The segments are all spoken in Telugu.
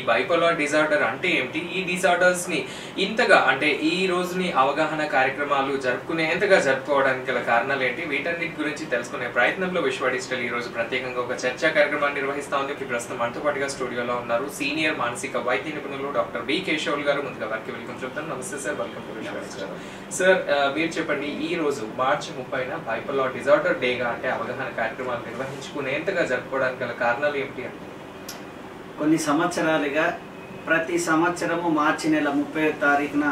ఈ బైపోలార్ డిజార్డర్ అంటే ఏమిటి ఈ డిజార్డర్స్ ని ఇంతగా అంటే ఈ రోజుని అవగాహన కార్యక్రమాలు జరుపుకునేంతగా జరుపుకోవడానికి గల కారణాలు ఏంటి వీటన్నిటి గురించి తెలుసుకునే ప్రయత్నంలో విశ్వ డిజిటల్ ఈ రోజు ప్రత్యేకంగా ఒక చర్చా కార్యక్రమాన్ని నిర్వహిస్తా ఉంది ఇప్పుడు ప్రస్తుతం మనతో పాటుగా స్టూడియోలో ఉన్నారు సీనియర్ మానసిక వైద్య నిపుణులు డాక్టర్ బి కేశవులు గారు ముందుగా వారికి వెల్కమ్ చెప్తాను namaste sir welcome to Vishwa digital sir ఆ, మీరు చెప్పండి ఈ రోజు మార్చి ముప్పైన బైపోలార్ డిజార్డర్ డేగా అంటే అవగాహన కార్యక్రమాలు నిర్వహించుకునేంతగా జరుపుకోవడానికి గల కారణాలు ఏమిటి అంటే కొన్ని సంవత్సరాలుగా ప్రతి సంవత్సరము మార్చి నెల ముప్పై తారీఖున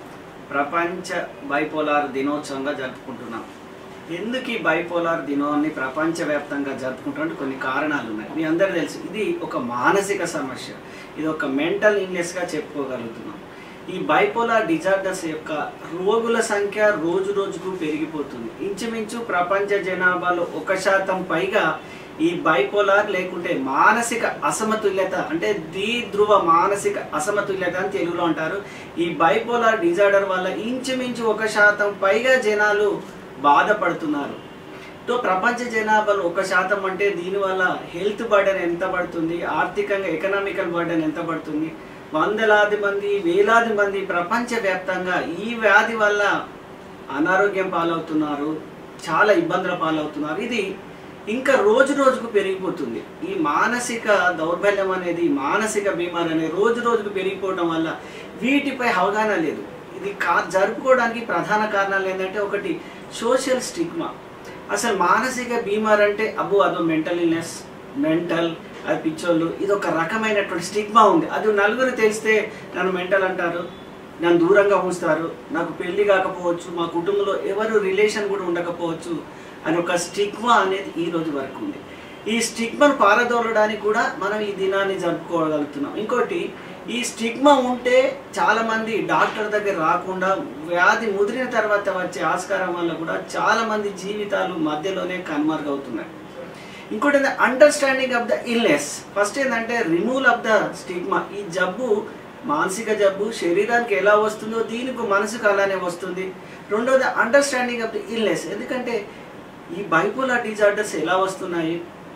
ప్రపంచ బైపోలార్ దినోత్సవంగా జరుపుకుంటున్నాం ఎందుకు ఈ బైపోలార్ దినోన్ని ప్రపంచవ్యాప్తంగా జరుపుకుంటున్నట్టు కొన్ని కారణాలు ఉన్నాయి మీ అందరికీ తెలుసు ఇది ఒక మానసిక సమస్య ఇది ఒక మెంటల్ ఇల్నెస్గా చెప్పుకోగలుగుతున్నాం ఈ బైపోలార్ డిజార్డర్స్ యొక్క రోగుల సంఖ్య రోజు రోజుకు పెరిగిపోతుంది ఇంచుమించు ప్రపంచ జనాభాలో ఒక శాతం పైగా ఈ బైపోలార్ లేకుంటే మానసిక అసమతుల్యత అంటే ద్విధ్రువ మానసిక అసమతుల్యత అని తెలుగులో అంటారు ఈ బైపోలార్ డిజార్డర్ వల్ల ఇంచుమించు ఒక శాతం పైగా జనాలు బాధపడుతున్నారు తో ప్రపంచ జనాభాలో ఒక శాతం అంటే దీనివల్ల హెల్త్ బర్డెన్ ఎంత పడుతుంది ఆర్థికంగా ఎకనామికల్ బర్డెన్ ఎంత పడుతుంది వందలాది మంది వేలాది మంది ప్రపంచవ్యాప్తంగా ఈ వ్యాధి వల్ల అనారోగ్యం పాలవుతున్నారు చాలా ఇబ్బందుల పాలవుతున్నారు ఇది ఇంకా రోజు రోజుకు పెరిగిపోతుంది ఈ మానసిక దౌర్బల్యం అనేది మానసిక బీమారి అనేది రోజు రోజుకు పెరిగిపోవడం వల్ల వీటిపై అవగాహన లేదు ఇది కా జరుపుకోవడానికి ప్రధాన కారణాలు ఏంటంటే ఒకటి సోషల్ స్టిగ్మా అసలు మానసిక బీమార్ అంటే అబ్బో అదో మెంటల్ ఇల్నెస్ మెంటల్ అది పిచ్చోళ్ళు ఇది ఒక రకమైనటువంటి స్టిగ్మా ఉంది అది నలుగురు తెలిస్తే నన్ను మెంటల్ అంటారు నన్ను దూరంగా ఉంచుతారు నాకు పెళ్లి కాకపోవచ్చు మా కుటుంబంలో ఎవరు రిలేషన్ కూడా ఉండకపోవచ్చు అని ఒక స్టిగ్మా అనేది ఈ రోజు వరకు ఉంది ఈ స్టిగ్మాను పారదోలడానికి కూడా మనం ఈ దినాన్ని జరుపుకోగలుగుతున్నాం ఇంకోటి ఈ స్టిగ్మా ఉంటే చాలా మంది డాక్టర్ దగ్గర రాకుండా వ్యాధి ముదిరిన తర్వాత వచ్చే ఆస్కారం వల్ల కూడా చాలా మంది జీవితాలు మధ్యలోనే కన్మరుగవుతున్నాయి ఇంకోటి understanding of the illness first ఏంటంటే రిమూవల్ ఆఫ్ ద స్టిగ్మా ఈ జబ్బు మానసిక జబ్బు శరీరానికి ఎలా వస్తుందో దీనికి మనసుకు అలానే వస్తుంది రెండోది అండర్స్టాండింగ్ ఆఫ్ ద ఇల్నెస్ ఎందుకంటే ఈ బైపోలార్ డిజార్డర్స్ ఎలా వస్తున్నాయి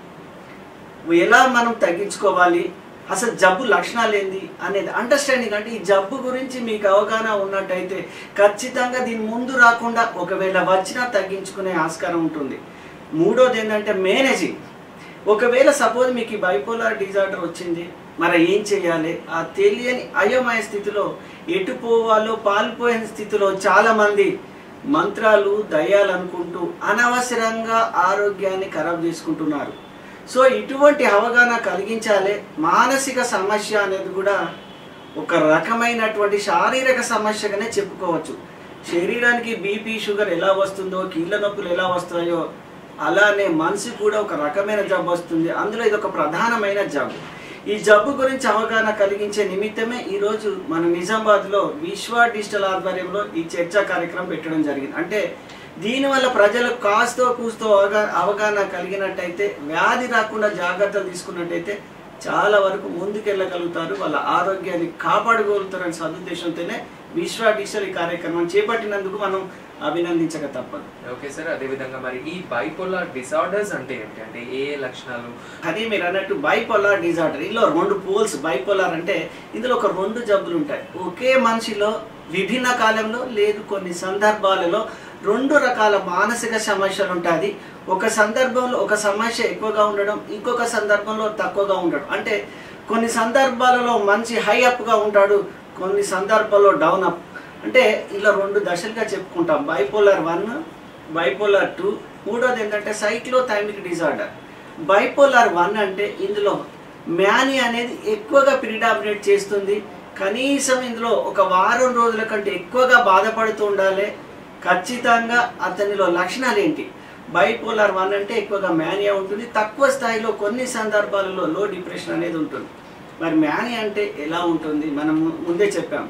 ఎలా మనం తగ్గించుకోవాలి అసలు జబ్బు లక్షణాలు ఏంది అనేది అండర్స్టాండింగ్ అంటే ఈ జబ్బు గురించి మీకు అవగాహన ఉన్నట్టయితే ఖచ్చితంగా దీని ముందు రాకుండా ఒకవేళ వచ్చినా తగ్గించుకునే ఆస్కారం ఉంటుంది మూడోది ఏంటంటే మేనేజింగ్ ఒకవేళ సపోజ్ మీకు ఈ బైపోలార్ డిజార్డర్ వచ్చింది మరి ఏం చేయాలి ఆ తెలియని అయోమయ స్థితిలో ఎటు పోవాలో పాల్పోయిన స్థితిలో చాలా మంది మంత్రాలు దయ్యాలు అనుకుంటూ అనవసరంగా ఆరోగ్యాన్ని ఖరాబ్ చేసుకుంటున్నారు సో ఇటువంటి అవగాహన కలిగించాలి మానసిక సమస్య అనేది కూడా ఒక రకమైనటువంటి శారీరక సమస్యగానే చెప్పుకోవచ్చు శరీరానికి బీపీ షుగర్ ఎలా వస్తుందో కీళ్ళ నొప్పులు ఎలా వస్తాయో అలానే మనసు కూడా ఒక రకమైన జబ్బు వస్తుంది అందులో ఇది ఒక ప్రధానమైన జబ్బు ఈ జబ్బు గురించి అవగాహన కలిగించే నిమిత్తమే ఈరోజు మన నిజామాబాద్లో విశ్వ డిజిటల్ ఆధ్వర్యంలో ఈ చర్చా కార్యక్రమం పెట్టడం జరిగింది అంటే దీనివల్ల ప్రజలకు కాస్తో కూస్తో అవగా అవగాహన కలిగినట్టయితే వ్యాధి రాకుండా జాగ్రత్తలు తీసుకున్నట్టయితే చాలా వరకు ముందుకెళ్ళగలుగుతారు వాళ్ళ ఆరోగ్యాన్ని కాపాడుకోగలుగుతారనే సదుద్దేశంతోనే విశ్వ డిజిటల్ ఈ కార్యక్రమం చేపట్టినందుకు మనం అభినందించక తప్పదు ఓకే సార్ అదే విధంగా మరి ఈ బైపోలార్ డిసార్డర్స్ అంటే ఏంటి అంటే ఏ ఏ లక్షణాలు అది మీరు అన్నట్టు బైపోలార్ డిజార్డర్ ఇందులో రెండు పోల్స్ బైపోలార్ అంటే ఇందులో ఒక రెండు జబ్బులు ఉంటాయి ఒకే మనిషిలో విభిన్న కాలంలో లేదు కొన్ని సందర్భాలలో రెండు రకాల మానసిక సమస్యలు ఉంటుంది ఒక సందర్భంలో ఒక సమస్య ఎక్కువగా ఉండడం ఇంకొక సందర్భంలో తక్కువగా ఉండడం అంటే కొన్ని సందర్భాలలో మనిషి హై అప్గా ఉంటాడు కొన్ని సందర్భాల్లో డౌన్ అప్ అంటే ఇలా రెండు దశలుగా చెప్పుకుంటాం బైపోలార్ వన్ బైపోలార్ టూ మూడోది ఏంటంటే సైక్లోథైమిక్ డిజార్డర్ బైపోలార్ వన్ అంటే ఇందులో మ్యాని అనేది ఎక్కువగా ప్రిడామినేట్ చేస్తుంది కనీసం ఇందులో ఒక వారం రోజుల కంటే ఎక్కువగా బాధపడుతూ ఉండాలి ఖచ్చితంగా అతనిలో లక్షణాలు ఏంటి బైపోలార్ వన్ అంటే ఎక్కువగా మ్యానియా ఉంటుంది తక్కువ స్థాయిలో కొన్ని సందర్భాలలో లో డిప్రెషన్ అనేది ఉంటుంది మరి మ్యానియా అంటే ఎలా ఉంటుంది మనం ముందే చెప్పాం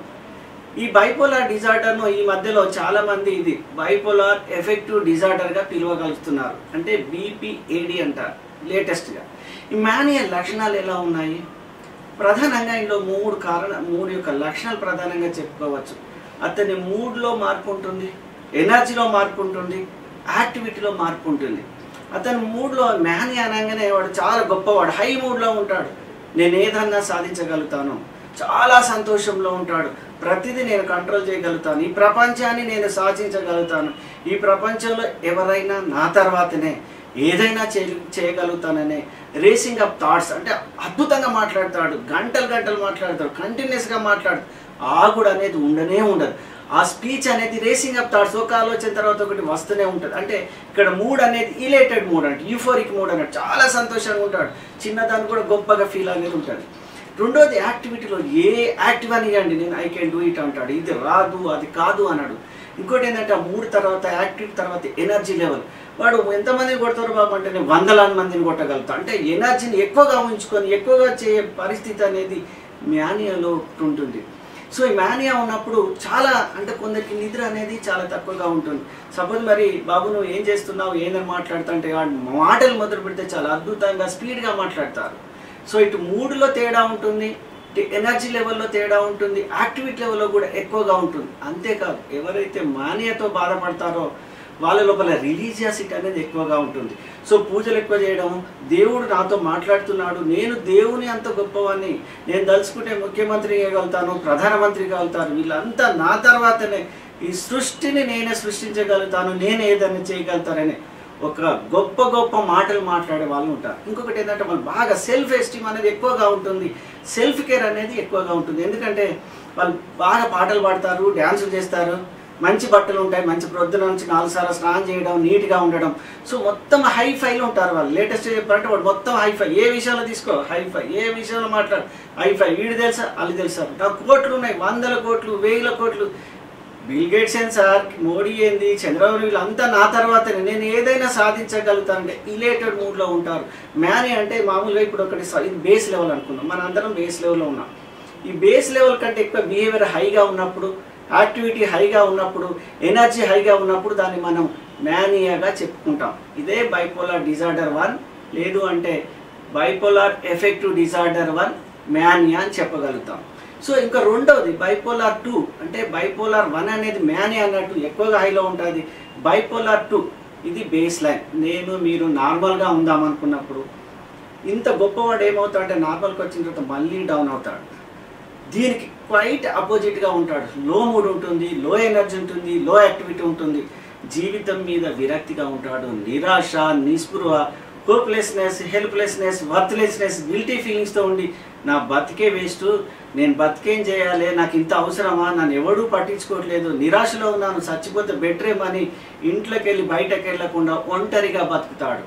ఈ బైపోలార్ డిజార్డర్ను ఈ మధ్యలో చాలా మంది ఇది బైపోలార్ ఎఫెక్టివ్ డిజార్డర్గా పిలువగలుగుతున్నారు అంటే బీపీఏడి అంటారు లేటెస్ట్గా ఈ మ్యానియా లక్షణాలు ఎలా ఉన్నాయి ప్రధానంగా ఇందులో మూడు కారణ మూడు యొక్క లక్షణాలు ప్రధానంగా చెప్పుకోవచ్చు అతని మూడ్లో మార్పు ఉంటుంది ఎనర్జీలో మార్పు ఉంటుంది యాక్టివిటీలో మార్పు ఉంటుంది అతని మూడ్లో మ్యాని అనగానే వాడు చాలా గొప్పవాడు హై మూడ్లో ఉంటాడు నేను ఏదన్నా సాధించగలుగుతాను చాలా సంతోషంలో ఉంటాడు ప్రతిదీ నేను కంట్రోల్ చేయగలుగుతాను ఈ ప్రపంచాన్ని నేను సాధించగలుగుతాను ఈ ప్రపంచంలో ఎవరైనా నా తర్వాతనే ఏదైనా చే చేయగలుగుతాననే రేసింగ్ ఆఫ్ థాట్స్ అంటే అద్భుతంగా మాట్లాడతాడు గంటలు గంటలు మాట్లాడతాడు కంటిన్యూస్గా మాట్లాడు ఆగుడు అనేది ఉండనే ఉండదు ఆ స్పీచ్ అనేది రేసింగ్ ఆఫ్ థాట్స్ ఒక ఆలోచన తర్వాత ఒకటి వస్తూనే ఉంటుంది అంటే ఇక్కడ మూడ్ అనేది ఇలేటెడ్ మూడ్ అంటే యూఫోరిక్ మూడ్ అన్నట్టు చాలా సంతోషంగా ఉంటాడు చిన్నదాన్ని కూడా గొప్పగా ఫీల్ అనేది ఉంటుంది రెండోది యాక్టివిటీలో ఏ యాక్టివ్ అని ఇవ్వండి నేను ఐ కెన్ డూ ఇట్ అంటాడు ఇది రాదు అది కాదు అన్నాడు ఇంకోటి ఏంటంటే ఆ మూడు తర్వాత యాక్టివ్ తర్వాత ఎనర్జీ లెవెల్ వాడు ఎంతమందిని కొడతారు బాబు అంటే నేను వందలాది మందిని కొట్టగలుగుతా అంటే ఎనర్జీని ఎక్కువగా ఉంచుకొని ఎక్కువగా చేయే పరిస్థితి అనేది మ్యానియాలో ఉంటుంది సో ఈ మ్యానియా ఉన్నప్పుడు చాలా అంటే కొందరికి నిద్ర అనేది చాలా తక్కువగా ఉంటుంది సపోజ్ మరి బాబు నువ్వు ఏం చేస్తున్నావు ఏందని మాట్లాడుతుంటే వాడు మాటలు మొదలు పెడితే చాలా అద్భుతంగా స్పీడ్గా మాట్లాడతారు సో ఇటు మూడులో తేడా ఉంటుంది ఇటు ఎనర్జీ లెవెల్లో తేడా ఉంటుంది యాక్టివిటీ లెవెల్లో కూడా ఎక్కువగా ఉంటుంది అంతేకాదు ఎవరైతే మానియాతో బాధపడతారో వాళ్ళ లోపల రిలీజియాసిటీ అనేది ఎక్కువగా ఉంటుంది సో పూజలు ఎక్కువ చేయడం దేవుడు నాతో మాట్లాడుతున్నాడు నేను దేవుని అంత గొప్పవాన్ని నేను తలుచుకుంటే ముఖ్యమంత్రి కాగలుగుతాను ప్రధానమంత్రి కాగలుగుతాను వీళ్ళంతా నా తర్వాతనే ఈ సృష్టిని నేనే సృష్టించగలుగుతాను నేను ఏదైనా చేయగలుగుతానని ఒక గొప్ప గొప్ప మాటలు మాట్లాడే వాళ్ళు ఉంటారు ఇంకొకటి ఏంటంటే వాళ్ళు బాగా సెల్ఫ్ ఎస్టీమ్ అనేది ఎక్కువగా ఉంటుంది సెల్ఫ్ కేర్ అనేది ఎక్కువగా ఉంటుంది ఎందుకంటే వాళ్ళు బాగా పాటలు పాడతారు డ్యాన్సులు చేస్తారు మంచి బట్టలు ఉంటాయి మంచి ప్రొద్దున నుంచి నాలుగు సార్లు స్నానం చేయడం నీట్గా ఉండడం సో మొత్తం హై ఫైలో ఉంటారు వాళ్ళు లేటెస్ట్ చెప్పారంటే వాడు మొత్తం హై ఫై ఏ విషయంలో తీసుకో హై ఫై ఏ విషయంలో మాట్లాడు హై ఫై వీడు తెలుసా వాళ్ళు తెలుసా నాకు కోట్లు ఉన్నాయి వందల కోట్లు వేల కోట్లు బిల్ గేట్స్ ఏంది సార్ మోడీ ఏంది చంద్రబాబు వీళ్ళంతా నా తర్వాతనే నేను ఏదైనా సాధించగలుగుతానంటే ఇలేటెడ్ మూడ్లో ఉంటారు మ్యానీ అంటే మామూలుగా ఇప్పుడు ఒకటి స- ఇది బేస్ లెవెల్ అనుకుందాం మన అందరం బేస్ లెవెల్లో ఉన్నాం ఈ బేస్ లెవెల్ కంటే ఎక్కువ బిహేవియర్ హైగా ఉన్నప్పుడు యాక్టివిటీ హైగా ఉన్నప్పుడు ఎనర్జీ హైగా ఉన్నప్పుడు దాన్ని మనం మ్యానియాగా చెప్పుకుంటాం ఇదే బైపోలార్ డిజార్డర్ వన్ లేదు అంటే bipolar affective disorder one mania అని చెప్పగలుగుతాం సో ఇంకా రెండవది బైపోలార్ టూ అంటే బైపోలార్ వన్ అనేది మ్యానియా అన్నట్టు ఎక్కువగా హైలో ఉంటుంది బైపోలార్ టూ ఇది బేస్ లైన్ నేను మీరు నార్మల్గా ఉందాం అనుకున్నప్పుడు ఇంత గొప్పవాడు ఏమవుతాడంటే నార్మల్కి వచ్చిన తర్వాత మళ్ళీ డౌన్ అవుతాడు దీనికి క్వైట్ అపోజిట్గా ఉంటాడు లో మూడ్ ఉంటుంది లో ఎనర్జీ ఉంటుంది లో యాక్టివిటీ ఉంటుంది జీవితం మీద విరక్తిగా ఉంటాడు నిరాశ నిస్పృహ హోప్లెస్నెస్ హెల్ప్లెస్నెస్ వర్త్లెస్నెస్ గిల్టీ ఫీలింగ్స్తో ఉండి నా బతికే వేస్ట్ నేను బతికేం చేయాలి నాకు ఇంత అవసరమా నన్ను ఎవడూ పట్టించుకోవట్లేదు నిరాశలో ఉన్నాను చచ్చిపోతే బెటరేమని ఇంట్లోకి వెళ్ళి బయటకు వెళ్ళకుండా ఒంటరిగా బతుకుతాడు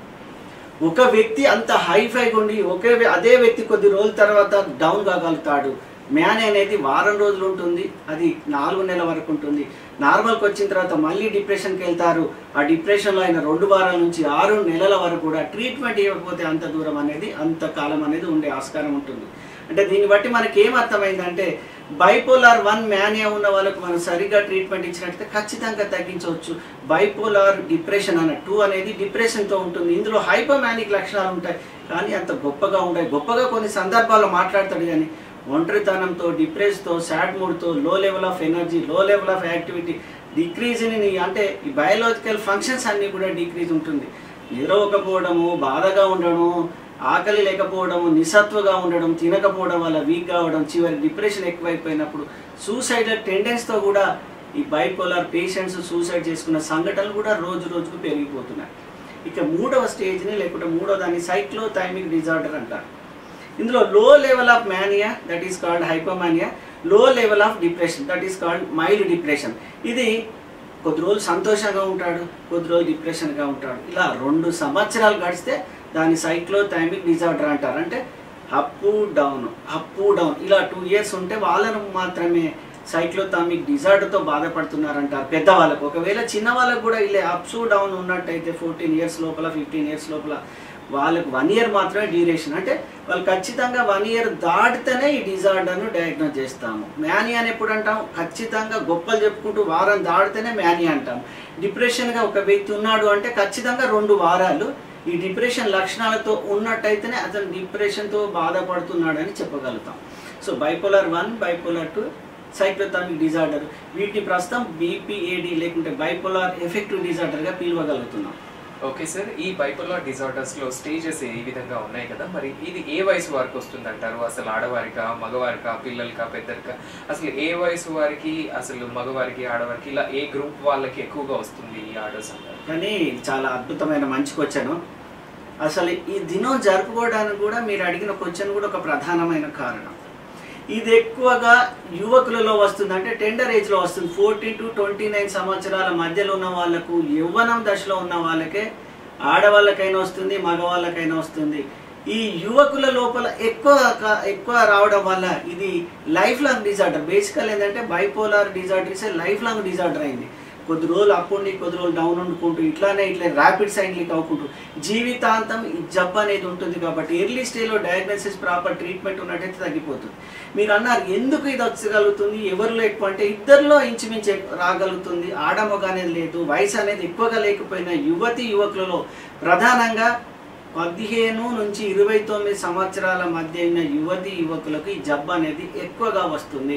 ఒక వ్యక్తి అంత హైఫైగా ఉండి ఒకే వ్య- అదే వ్యక్తి కొద్ది రోజుల తర్వాత డౌన్ కాగలుగుతాడు మ్యాన్ అనేది వారం రోజులు ఉంటుంది అది నాలుగు నెలల వరకు ఉంటుంది నార్మల్కి వచ్చిన తర్వాత మళ్ళీ డిప్రెషన్కి వెళ్తారు ఆ డిప్రెషన్లో ఆయన రెండు వారాల నుంచి ఆరు నెలల వరకు కూడా ట్రీట్మెంట్ ఇవ్వకపోతే అంత దూరం అనేది అంత కాలం అనేది ఉండే ఆస్కారం ఉంటుంది అంటే దీన్ని బట్టి మనకి ఏం అర్థమైందంటే బైపోలార్ వన్ మ్యానియా ఉన్న వాళ్ళకు మనం సరిగ్గా ట్రీట్మెంట్ ఇచ్చినట్లయితే ఖచ్చితంగా తగ్గించవచ్చు బైపోలార్ డిప్రెషన్ అన్న టూ అనేది డిప్రెషన్తో ఉంటుంది ఇందులో హైపోమానిక్ లక్షణాలు ఉంటాయి కానీ అంత గొప్పగా ఉంటాయి గొప్పగా కొన్ని సందర్భాల్లో మాట్లాడతాడు కానీ ఒంటరితనంతో డిప్రెస్తో సాడ్ మూడ్తో low level of energy low level of activity decrease in అంటే ఈ బయాలజికల్ ఫంక్షన్స్ అన్నీ కూడా డిక్రీజ్ ఉంటుంది నిద్రపోకపోవడము బాధగా ఉండడము ఆకలి లేకపోవడము నిస్సత్వగా ఉండడం తినకపోవడం వల్ల వీక్ కావడం చివరి డిప్రెషన్ ఎక్కువైపోయినప్పుడు సూసైడల్ టెండెన్స్తో కూడా ఈ బైపోలార్ పేషెంట్స్ సూసైడ్ చేసుకున్న సంఘటనలు కూడా రోజు రోజుకు పెరిగిపోతున్నాయి ఇక మూడవ స్టేజ్ని లేకుంటే మూడవ దాన్ని సైక్లోథైమిక్ డిజార్డర్ అంటారు ఇందులో low level of mania that is called hypomania low level of depression that is called mild depression ఇది కొద్ది రోజులు సంతోషంగా ఉంటాడు కొద్ది రోజులు డిప్రెషన్గా ఉంటాడు ఇలా రెండు సంవత్సరాలు గడిస్తే దాన్ని సైక్లోథైమిక్ డిజార్డర్ అంటారు అంటే అప్ డౌన్ అప్ డౌన్ ఇలా టూ ఇయర్స్ ఉంటే వాళ్ళను మాత్రమే సైక్లోథామిక్ డిజార్డర్తో బాధపడుతున్నారంటారు పెద్దవాళ్ళకు ఒకవేళ చిన్న వాళ్ళకు కూడా ఇలా అప్స్ డౌన్ ఉన్నట్టయితే ఫోర్టీన్ ఇయర్స్ లోపల ఫిఫ్టీన్ ఇయర్స్ లోపల వాళ్ళకు వన్ ఇయర్ మాత్రమే డ్యూరేషన్ అంటే వాళ్ళు ఖచ్చితంగా వన్ ఇయర్ దాటితేనే ఈ డిజార్డర్ను డయాగ్నోస్ చేస్తాము మ్యానియా అని ఎప్పుడు అంటాం ఖచ్చితంగా గొప్పలు చెప్పుకుంటూ వారం దాటితేనే మ్యానియా అంటాం డిప్రెషన్గా ఒక వ్యక్తి ఉన్నాడు అంటే ఖచ్చితంగా రెండు వారాలు ఈ డిప్రెషన్ లక్షణాలతో ఉన్నట్టయితేనే అతను డిప్రెషన్తో బాధపడుతున్నాడని చెప్పగలుగుతాం so bipolar one bipolar two cyclothymic disorder వీటిని ప్రస్తుతం బీపీఏడి లేకుంటే బైపోలార్ ఎఫెక్టివ్ డిజార్డర్గా పిలవగలుగుతున్నాం ఓకే సార్ ఈ బైపోలార్ డిజార్డర్స్ లో స్టేజెస్ ఈ విధంగా ఉన్నాయి కదా మరి ఇది ఏ వయసు వారికి వస్తుంది అంటారు అసలు ఆడవారికా మగవారికా పిల్లలకా పెద్దరికా అసలు ఏ వయసు వారికి అసలు మగవారికి ఆడవారికి ఇలా ఏ గ్రూప్ వాళ్ళకి ఎక్కువగా వస్తుంది ఈ ఆర్డర్స్ అంటారు కానీ చాలా అద్భుతమైన మంచి క్వశ్చన్ అసలు ఈ దినం జరుపుకోవడానికి కూడా మీరు అడిగిన క్వశ్చన్ కూడా ఒక ప్రధానమైన కారణం ఇది ఎక్కువగా యువకులలో వస్తుంది అంటే టెండర్ ఏజ్లో వస్తుంది ఫోర్టీన్ టు ట్వంటీ నైన్ సంవత్సరాల మధ్యలో ఉన్న వాళ్ళకు యవ్వనం దశలో ఉన్న వాళ్ళకే ఆడవాళ్ళకైనా వస్తుంది మగవాళ్ళకైనా వస్తుంది ఈ యువకుల లోపల ఎక్కువ క- ఎక్కువ రావడం వల్ల ఇది లైఫ్ లాంగ్ డిజార్డర్ బేసికల్ ఏంటంటే bipolar disorder is lifelong disorder అయింది కొద్ది రోజులు అప్ ఉండి కొద్ది రోజులు డౌన్ ఉండుకుంటూ ఇట్లానే ఇట్లా ర్యాపిడ్ సైక్లిక్ అవ్వకుంటూ జీవితాంతం ఈ జబ్బు అనేది ఉంటుంది కాబట్టి ఎర్లీ స్టేజ్లో డయాగ్నోసిస్ ప్రాపర్ ట్రీట్మెంట్ ఉన్నట్టయితే తగ్గిపోతుంది మీరు అన్నారు ఎందుకు ఇది వచ్చగలుగుతుంది ఎవరిలో ఎక్కువ అంటే ఇద్దరిలో ఇంచుమించు ఎక్కు- రాగలుగుతుంది ఆడమొగ అనేది లేదు వయసు అనేది ఎక్కువగా లేకపోయినా యువతి యువకులలో ప్రధానంగా పదిహేను నుంచి ఇరవై తొమ్మిది సంవత్సరాల మధ్య ఉన్న యువతి యువకులకు ఈ జబ్బు అనేది ఎక్కువగా వస్తుంది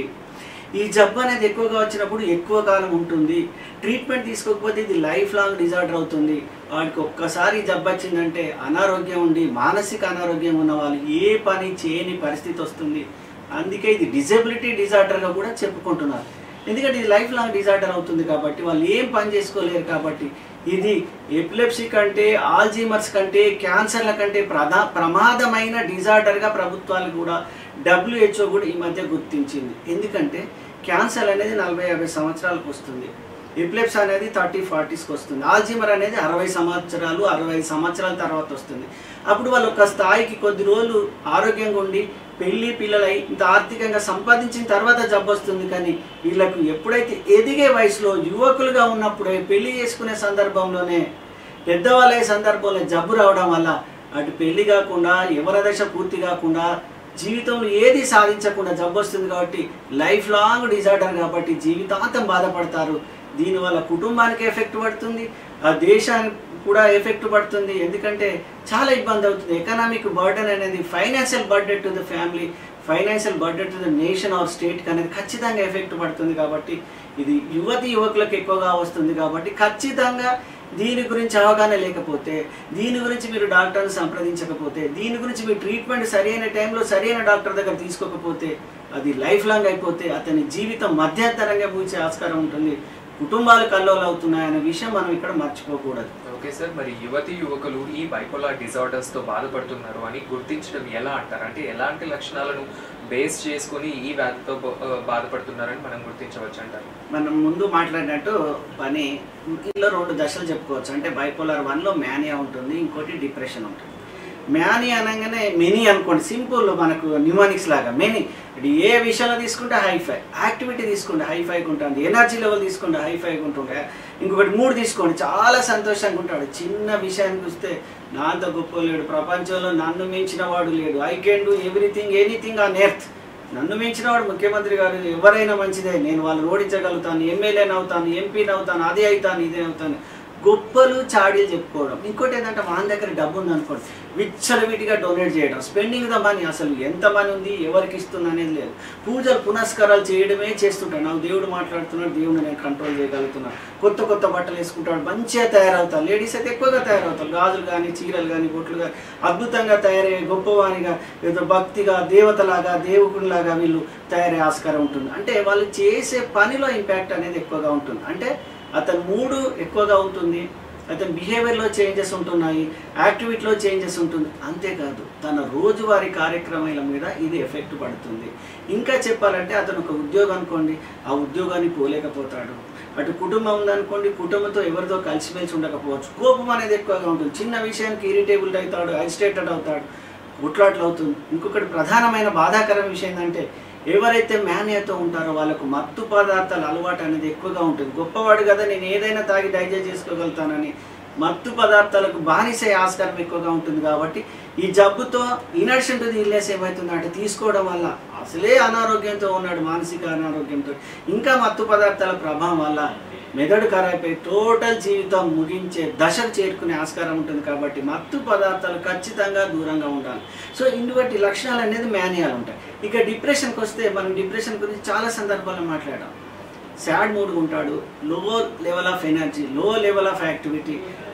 ఈ జబ్బు అనేది ఎక్కువగా వచ్చినప్పుడు ఎక్కువ కాలం ఉంటుంది ట్రీట్మెంట్ తీసుకోకపోతే ఇది లైఫ్ లాంగ్ డిజార్డర్ అవుతుంది వాడికి ఒక్కసారి ఈ జబ్బు వచ్చిందంటే అనారోగ్యం ఉండి మానసిక అనారోగ్యం ఉన్న వాళ్ళు ఏ పని చేయని పరిస్థితి వస్తుంది అందుకే ఇది డిజబిలిటీ డిజార్డర్గా కూడా చెప్పుకుంటున్నారు ఎందుకంటే ఇది లైఫ్ లాంగ్ డిజార్డర్ అవుతుంది కాబట్టి వాళ్ళు ఏం పని చేసుకోలేరు కాబట్టి ఇది ఎపిలెప్సీ కంటే ఆల్జీమర్స్ కంటే క్యాన్సర్ల కంటే ప్రధా ప్రమాదమైన డిజార్డర్గా ప్రభుత్వాలు కూడా డబ్ల్యూహెచ్ఓ కూడా ఈ మధ్య గుర్తించింది ఎందుకంటే క్యాన్సర్ అనేది నలభై యాభై సంవత్సరాలకు వస్తుంది ఎపిలెప్స్ అనేది థర్టీ ఫార్టీస్కి వస్తుంది ఆల్జీమర్ అనేది అరవై సంవత్సరాలు అరవై సంవత్సరాల తర్వాత వస్తుంది అప్పుడు వాళ్ళు ఒక స్థాయికి కొద్ది రోజులు ఆరోగ్యంగా ఉండి పెళ్లి పిల్లలై ఇంత ఆర్థికంగా సంపాదించిన తర్వాత జబ్బు వస్తుంది కానీ వీళ్ళకు ఎప్పుడైతే ఎదిగే వయసులో యువకులుగా ఉన్నప్పుడే పెళ్లి చేసుకునే సందర్భంలోనే పెద్దవాళ్ళ సందర్భంలో జబ్బు రావడం వల్ల అటు పెళ్లి కాకుండా ఎవరి దశ పూర్తి కాకుండా జీవితంలో ఏది సాధించకుండా జబ్బు వస్తుంది కాబట్టి లైఫ్ లాంగ్ డిజార్డర్ కాబట్టి జీవితాంతం బాధపడతారు దీనివల్ల కుటుంబానికి ఎఫెక్ట్ పడుతుంది ఆ దేశానికి కూడా ఎఫెక్ట్ పడుతుంది ఎందుకంటే చాలా ఇబ్బంది అవుతుంది ఎకనామిక్ బర్డెన్ అనేది financial burden to the family financial burden to the nation or state అనేది ఖచ్చితంగా ఎఫెక్ట్ పడుతుంది కాబట్టి ఇది యువతి యువకులకు ఎక్కువగా వస్తుంది కాబట్టి ఖచ్చితంగా దీని గురించి అవగాహన లేకపోతే దీని గురించి మీరు డాక్టర్ని సంప్రదించకపోతే దీని గురించి మీ ట్రీట్మెంట్ సరైన టైంలో సరైన డాక్టర్ దగ్గర తీసుకోకపోతే అది లైఫ్ లాంగ్ అయిపోతే అతని జీవితం మధ్యంతరంగా పూచే ఆస్కారం ఉంటుంది కుటుంబాలు కల్లోలు అవుతున్నాయనే విషయం మనం ఇక్కడ మర్చిపోకూడదు ఓకే సార్ మరి యువతి యువకులు ఈ బైపోలార్ డిజార్డర్స్ తో బాధపడుతున్నారు అని గుర్తించడం ఎలా అంటారు అంటే ఎలాంటి లక్షణాలను బేస్ చేసుకొని ఈ వ్యాధితో బ- ఆ, బాధపడుతున్నారని మనం గుర్తించవచ్చు అంటారు మనం ముందు మాట్లాడినట్టు పని ఇందులో రెండు దశలు చెప్పుకోవచ్చు అంటే బైపోలార్ వన్లో మ్యానియా ఉంటుంది ఇంకోటి డిప్రెషన్ ఉంటుంది మ్యాని అనగానే మెనీ అనుకోండి సింపుల్ మనకు న్యూమానిక్స్ లాగా మెనీ ఇది ఏ విషయంలో తీసుకుంటే హైఫై యాక్టివిటీ తీసుకుంటే హైఫైగా ఉంటుంది ఎనర్జీ లెవెల్ తీసుకుంటే హైఫైగా ఉంటుండే ఇంకొకటి మూడు తీసుకోండి చాలా సంతోషంగా ఉంటాడు చిన్న విషయానికి వస్తే నాంత గొప్ప లేడు ప్రపంచంలో నన్ను మించిన వాడు లేడు I can do everything anything on earth నన్ను మించిన వాడు ముఖ్యమంత్రి గారు ఎవరైనా మంచిదే నేను వాళ్ళని ఓడించగలుగుతాను ఎమ్మెల్యేని అవుతాను ఎంపీని అవుతాను అదే అవుతాను ఇదే అవుతాను గొప్పలు చాడీలు చెప్పుకోవడం ఇంకోటి ఏంటంటే మన దగ్గర డబ్బు ఉంది అనుకోండి విచ్చలవిడిగా డొనేట్ చేయడం స్పెండింగ్ ద మనీ అసలు ఎంత మనీ ఉంది ఎవరికి ఇస్తుంది అనేది లేదు పూజలు పునస్కారాలు చేయడమే చేస్తుంటాడు నాకు దేవుడు మాట్లాడుతున్నాడు దేవుడిని నేను కంట్రోల్ చేయగలుగుతున్నాను కొత్త కొత్త బట్టలు వేసుకుంటాడు మంచిగా తయారవుతారు లేడీస్ అయితే ఎక్కువగా తయారవుతారు గాజులు కానీ చీరలు కానీ బొట్లు కానీ అద్భుతంగా తయారయ్యే గొప్పవానిగా ఏదో భక్తిగా దేవతలాగా దేవుకునిలాగా వీళ్ళు తయారయ్యే ఆస్కారం ఉంటుంది అంటే వాళ్ళు చేసే పనిలో ఇంపాక్ట్ అనేది ఎక్కువగా ఉంటుంది అంటే అతని మూడు ఎక్కువగా ఉంటుంది అతని బిహేవియర్లో చేంజెస్ ఉంటున్నాయి యాక్టివిటీలో చేంజెస్ ఉంటుంది అంతేకాదు తన రోజువారీ కార్యక్రమాల మీద ఇది ఎఫెక్ట్ పడుతుంది ఇంకా చెప్పాలంటే అతను ఒక ఉద్యోగం అనుకోండి ఆ ఉద్యోగాన్ని పోలేకపోతాడు అటు కుటుంబం ఉందనుకోండి కుటుంబంతో ఎవరితో కలిసిమెలిసి ఉండకపోవచ్చు కోపం అనేది ఎక్కువగా ఉంటుంది చిన్న విషయానికి ఇరిటేబుల్ అవుతాడు అజిటేటెడ్ అవుతాడు కొట్లాట్లు అవుతుంది ఇంకొకటి ప్రధానమైన బాధాకరం విషయం ఏంటంటే ఎవరైతే మేనేతో ఉంటారో వాళ్ళకు మత్తు పదార్థాల అలవాటు అనేది ఎక్కువగా ఉంటుంది గొప్పవాడు కదా నేను ఏదైనా తాగి డైజెస్ట్ చేసుకోగలుగుతానని మత్తు పదార్థాలకు బానిసే ఆస్కారం ఎక్కువగా ఉంటుంది కాబట్టి ఈ జబ్బుతో ఇనర్షన్ టు ది ఇల్నెస్ ఏమవుతుందంటే తీసుకోవడం వల్ల అసలే అనారోగ్యంతో ఉన్నాడు మానసిక అనారోగ్యంతో ఇంకా మత్తు పదార్థాల ప్రభావం వల్ల మెదడు ఖరాబై టోటల్ జీవితం ముగించే దశకు చేరుకునే ఆస్కారం ఉంటుంది కాబట్టి మత్తు పదార్థాలు ఖచ్చితంగా దూరంగా ఉండాలి సో ఇటువంటి లక్షణాలు అనేది మేనియాలు ఉంటాయి ఇక డిప్రెషన్కి వస్తే మనం డిప్రెషన్ గురించి చాలా సందర్భాల్లో మాట్లాడాం సాడ్ మూడ్గా ఉంటాడు low level of energy low level of activity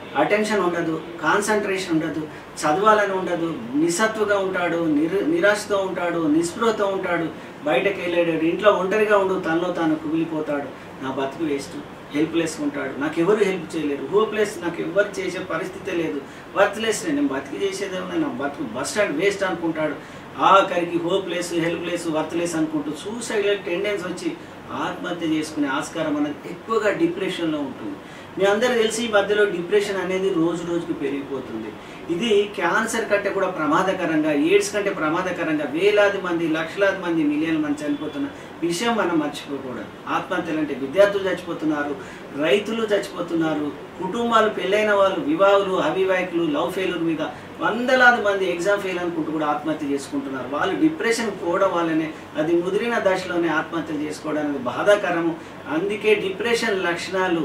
attention ఉండదు కాన్సన్ట్రేషన్ ఉండదు చదవాలని ఉండదు నిస్సత్తుగా ఉంటాడు నిర్ నిరాశతో ఉంటాడు నిస్పృహతో ఉంటాడు బయటకు వెళ్ళాడు ఇంట్లో ఒంటరిగా ఉండు తనలో తాను కుమిలిపోతాడు నా బతుకు వేస్ట్ హెల్ప్లెస్ ఉంటాడు నాకు ఎవరు హెల్ప్ చేయలేరు హోప్లెస్ నాకు ఎవరు చేసే పరిస్థితే లేదు వర్త్లెస్ నేను బతికి చేసేదేమన్నా నా బతుకు బస్ స్టాండ్ వేస్ట్ అనుకుంటాడు ఆఖరికి హోప్లెస్ హెల్ప్లెస్ వర్త్లెస్ అనుకుంటూ సూసైడ్ టెండెన్స్ వచ్చి ఆత్మహత్య చేసుకునే ఆస్కారం అనేది ఎక్కువగా డిప్రెషన్లో ఉంటుంది మీ అందరూ తెలిసి ఈ మధ్యలో డిప్రెషన్ అనేది రోజు రోజుకి పెరిగిపోతుంది ఇది క్యాన్సర్ కంటే కూడా ప్రమాదకరంగా ఎయిడ్స్ కంటే ప్రమాదకరంగా వేలాది మంది లక్షలాది మంది మిలియన్ మంది చనిపోతున్న విషయం మనం మర్చిపోకూడదు ఆత్మహత్యలు అంటే విద్యార్థులు చచ్చిపోతున్నారు రైతులు చచ్చిపోతున్నారు కుటుంబాలు పెళ్ళైన వాళ్ళు వివాహులు అవివాహికులు లవ్ ఫెయిల్యూర్ మీద వందలాది మంది ఎగ్జామ్ ఫెయిల్ అనుకుంటూ కూడా ఆత్మహత్య చేసుకుంటున్నారు వాళ్ళు డిప్రెషన్ పోవడం వల్లనే అది ముదిరిన దశలోనే ఆత్మహత్య చేసుకోవడం అనేది బాధాకరము అందుకే డిప్రెషన్ లక్షణాలు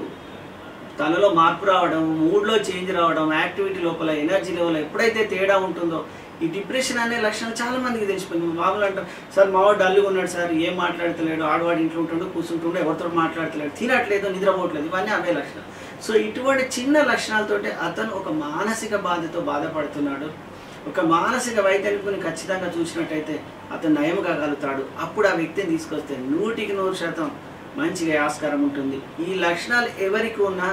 తనలో మార్పు రావడం మూడ్లో చేంజ్ రావడం యాక్టివిటీ లోపల ఎనర్జీ లెవెల్ ఎప్పుడైతే తేడా ఉంటుందో ఈ డిప్రెషన్ అనే లక్షణాలు చాలా మందికి తెలిసిపోయింది మామూలు అంటాం సార్ మావాడు డల్గా ఉన్నాడు సార్ ఏం మాట్లాడతలేడు ఆడవాడు ఇంట్లో ఉంటాడు కూర్చుంటుండే ఎవరితో మాట్లాడతలేడు తినట్లేదు నిద్రపోవట్లేదు ఇవన్నీ అవే లక్షణాలు సో ఇటువంటి చిన్న లక్షణాలతోటి అతను ఒక మానసిక బాధతో బాధపడుతున్నాడు ఒక మానసిక వైద్యుని ఖచ్చితంగా చూసినట్టయితే అతను నయం కాగలుగుతాడు అప్పుడు ఆ వ్యక్తిని తీసుకొస్తే నూటికి నూరు శాతం మంచిగా ఆస్కారం ఉంటుంది ఈ లక్షణాలు ఎవరికి ఉన్నా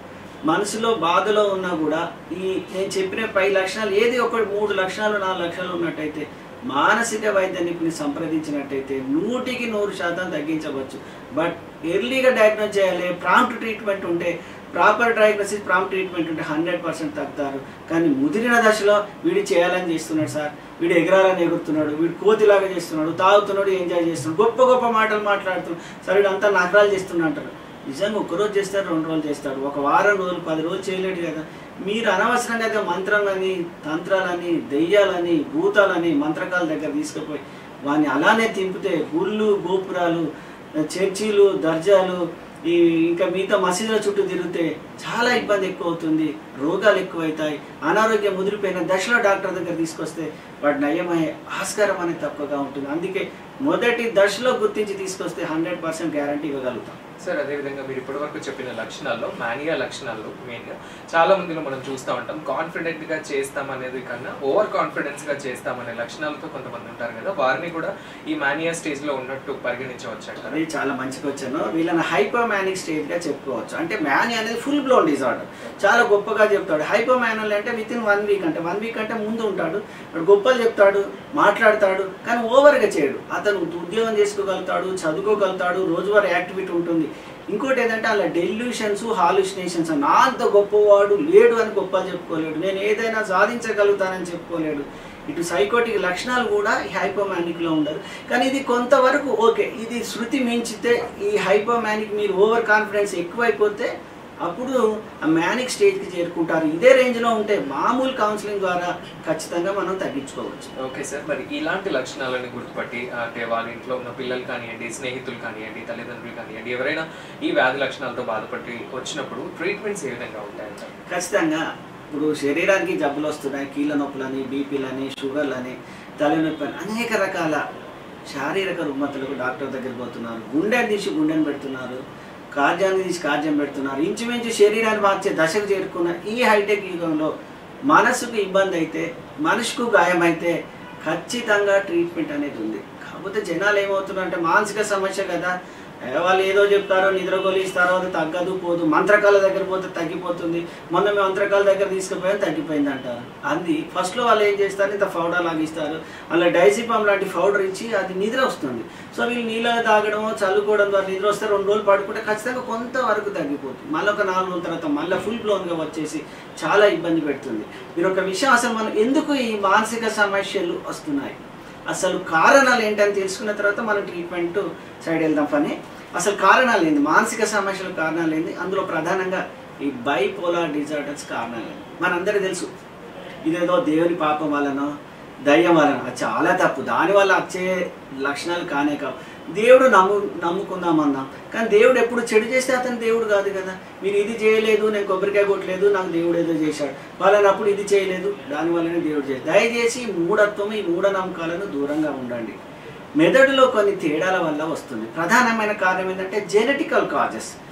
మనసులో బాధలో ఉన్నా కూడా ఈ నేను చెప్పిన పై లక్షణాలు ఏది ఒకటి మూడు లక్షణాలు నాలుగు లక్షణాలు ఉన్నట్టయితే మానసిక వైద్య నిపుణుని సంప్రదించినట్టయితే నూటికి నూరు శాతం తగ్గించవచ్చు బట్ ఎర్లీగా డయాగ్నోస్ చేయాలి ప్రాంప్ట్ ట్రీట్మెంట్ ఉంటే ప్రాపర్ డయాగ్నోసిస్ ప్రాంప్ట్ ట్రీట్మెంట్ ఉంటే హండ్రెడ్ పర్సెంట్ తగ్గుతారు కానీ ముదిరిన దశలో వీడు చేయాలని చేస్తున్నాడు సార్ వీడు ఎగరాలని ఎగురుతున్నాడు వీడు కోతిలాగా చేస్తున్నాడు తాగుతున్నాడు ఎంజాయ్ చేస్తున్నాడు గొప్ప గొప్ప మాటలు మాట్లాడుతున్నాడు సార్ వీడు అంతా నకరాలు చేస్తున్నా అంటారు నిజంగా ఒక రోజు చేస్తారు రెండు రోజులు చేస్తాడు ఒక వారం రోజులు పది రోజులు చేయలేడు కదా మీరు అనవసరంగా అయితే మంత్రాలని తంత్రాలని దెయ్యాలని భూతాలని మంత్రకాల దగ్గర తీసుకుపోయి వాడిని అలానే తింపితే గుళ్ళు గోపురాలు చర్చీలు దర్జాలు ఈ ఇంకా మిగతా మసీదుల చుట్టూ తిరిగితే చాలా ఇబ్బంది ఎక్కువ అవుతుంది రోగాలు ఎక్కువవుతాయి అనారోగ్యం ముదిరిపోయిన దశలో డాక్టర్ దగ్గర తీసుకొస్తే వాడు నయమయ్యే ఆస్కారం అనేది తక్కువగా ఉంటుంది అందుకే మొదటి దశలో గుర్తించి తీసుకొస్తే హండ్రెడ్ పర్సెంట్ గ్యారంటీ ఇవ్వగలుగుతాం సార్ అదేవిధంగా మీరు ఇప్పటివరకు చెప్పిన లక్షణాల్లో మానియా లక్షణాలు మెయిన్గా చాలా మందిలో మనం చూస్తూ ఉంటాం కాన్ఫిడెంట్ గా చేస్తాం అనేది కన్నా ఓవర్ కాన్ఫిడెన్స్ గా చేస్తామనే లక్షణాలతో కొంతమంది ఉంటారు కదా వారిని కూడా ఈ మానియా స్టేజ్ లో ఉన్నట్టు పరిగణించవచ్చు అంటారు అది చాలా మంచిగా వచ్చాను వీళ్ళని హైపోమానిక్ స్టేజ్ గా చెప్పుకోవచ్చు అంటే మ్యాని అనేది ఫుల్ బ్లోన్ డిజార్డర్ చాలా గొప్పగా చెప్తాడు హైపోమానల్ అంటే విత్ ఇన్ వన్ వీక్ అంటే వన్ వీక్ అంటే ముందు ఉంటాడు వాడు గొప్పలు చెప్తాడు మాట్లాడతాడు కానీ ఓవర్గా చేయడు అతను ఉద్యోగం చేసుకోగలుగుతాడు చదువుకోగలుగుతాడు రోజువారీ యాక్టివిటీ ఉంటుంది ఇంకోటి ఏంటంటే అలా డెల్యూషన్స్ హాలుసినేషన్స్ నా అంత గొప్పవాడు లేడు అని గొప్పలు చెప్పుకోలేడు నేను ఏదైనా సాధించగలుగుతానని చెప్పుకోలేడు ఇటు సైకోటిక్ లక్షణాలు కూడా ఈ హైపోమానిక్లో ఉండదు కానీ ఇది కొంతవరకు ఓకే ఇది శృతి మించితే ఈ హైపోమానిక్ మీరు ఓవర్ కాన్ఫిడెన్స్ ఎక్కువైపోతే అప్పుడు ఆ మ్యానిక్ స్టేజ్కి చేరుకుంటారు ఇదే రేంజ్లో ఉంటే మామూలు కౌన్సిలింగ్ ద్వారా ఖచ్చితంగా మనం తగ్గించుకోవచ్చు ఓకే సార్ మరి ఇలాంటి లక్షణాలను గుర్తుపట్టి అంటే వాళ్ళ ఇంట్లో ఉన్న పిల్లలు కానివ్వండి స్నేహితులు కానివ్వండి తల్లిదండ్రులు కానివ్వండి ఎవరైనా ఈ వ్యాధి లక్షణాలతో బాధపడి వచ్చినప్పుడు ట్రీట్మెంట్స్ ఏ విధంగా ఉంటాయంటారు ఖచ్చితంగా ఇప్పుడు శరీరానికి జబ్బులు వస్తున్నాయి కీళ్ళ నొప్పులని బీపీలని షుగర్లని తలనొప్పి అని అనేక రకాల శారీరక రుగ్మతలకు డాక్టర్ దగ్గరికి పోతున్నారు గుండెని తీసి గుండెని పెడుతున్నారు కార్యాన్ని తీసి కార్యం పెడుతున్నారు ఇంచుమించు శరీరాన్ని మార్చే దశకు చేరుకున్న ఈ హైటెక్ యుగంలో మనసుకు ఇబ్బంది అయితే మనిషికు గాయమైతే ఖచ్చితంగా ట్రీట్మెంట్ అనేది ఉంది కాకపోతే జనాలు ఏమవుతున్నారంటే మానసిక సమస్య కదా ఏ వాళ్ళు ఏదో చెప్తారో నిద్రగోలు ఇస్తారో అది తగ్గదు పోదు మంత్రకాల దగ్గర పోతే తగ్గిపోతుంది మొన్న మేము మంత్రకాల దగ్గర తీసుకుపోయాం తగ్గిపోయింది అంటారు అది ఫస్ట్లో వాళ్ళు ఏం చేస్తారు ఇంత పౌడర్ లాగా ఇస్తారు అలా డైసిపామ్ లాంటి పౌడర్ ఇచ్చి అది నిద్ర వస్తుంది సో వీళ్ళు నీళ్ళ తాగడమో చల్లుకోవడం ద్వారా నిద్ర వస్తే రెండు రోజులు పడుకుంటే ఖచ్చితంగా కొంతవరకు తగ్గిపోతుంది మళ్ళీ ఒక నాలుగు రోజుల తర్వాత మళ్ళీ ఫుల్ బ్లోన్గా వచ్చేసి చాలా ఇబ్బంది పెడుతుంది మీరు ఒక విషయం అసలు మనం ఎందుకు ఈ మానసిక సమస్యలు వస్తున్నాయి అసలు కారణాలు ఏంటని తెలుసుకున్న తర్వాత మనం ట్రీట్మెంట్ సైడ్ వెళ్దాం పని అసలు కారణాలు ఏంది మానసిక సమస్యల కారణాలు ఏంది అందులో ప్రధానంగా ఈ బైపోలార్ డిజార్డర్స్ కారణాలు ఏంది మనందరికీ తెలుసు ఇదేదో దేవుని పాపం వలనో దయ్యం వలన అది చాలా తప్పు దానివల్ల వచ్చే లక్షణాలు కానే కావు దేవుడు నమ్ము నమ్ముకుందామన్నాం కానీ దేవుడు ఎప్పుడు చెడు చేస్తే అతను దేవుడు కాదు కదా మీరు ఇది చేయలేదు నేను కొబ్బరికాయ కొట్టలేదు నాకు దేవుడు ఏదో చేశాడు వాళ్ళనప్పుడు ఇది చేయలేదు దానివల్లనే దేవుడు చేశాడు దయచేసి ఈ మూఢత్వం ఈ మూఢనమ్మకాలను దూరంగా ఉండండి మెదడులో కొన్ని తేడాల వల్ల వస్తుంది ప్రధానమైన కారణం ఏంటంటే జెనెటికల్ కాజెస్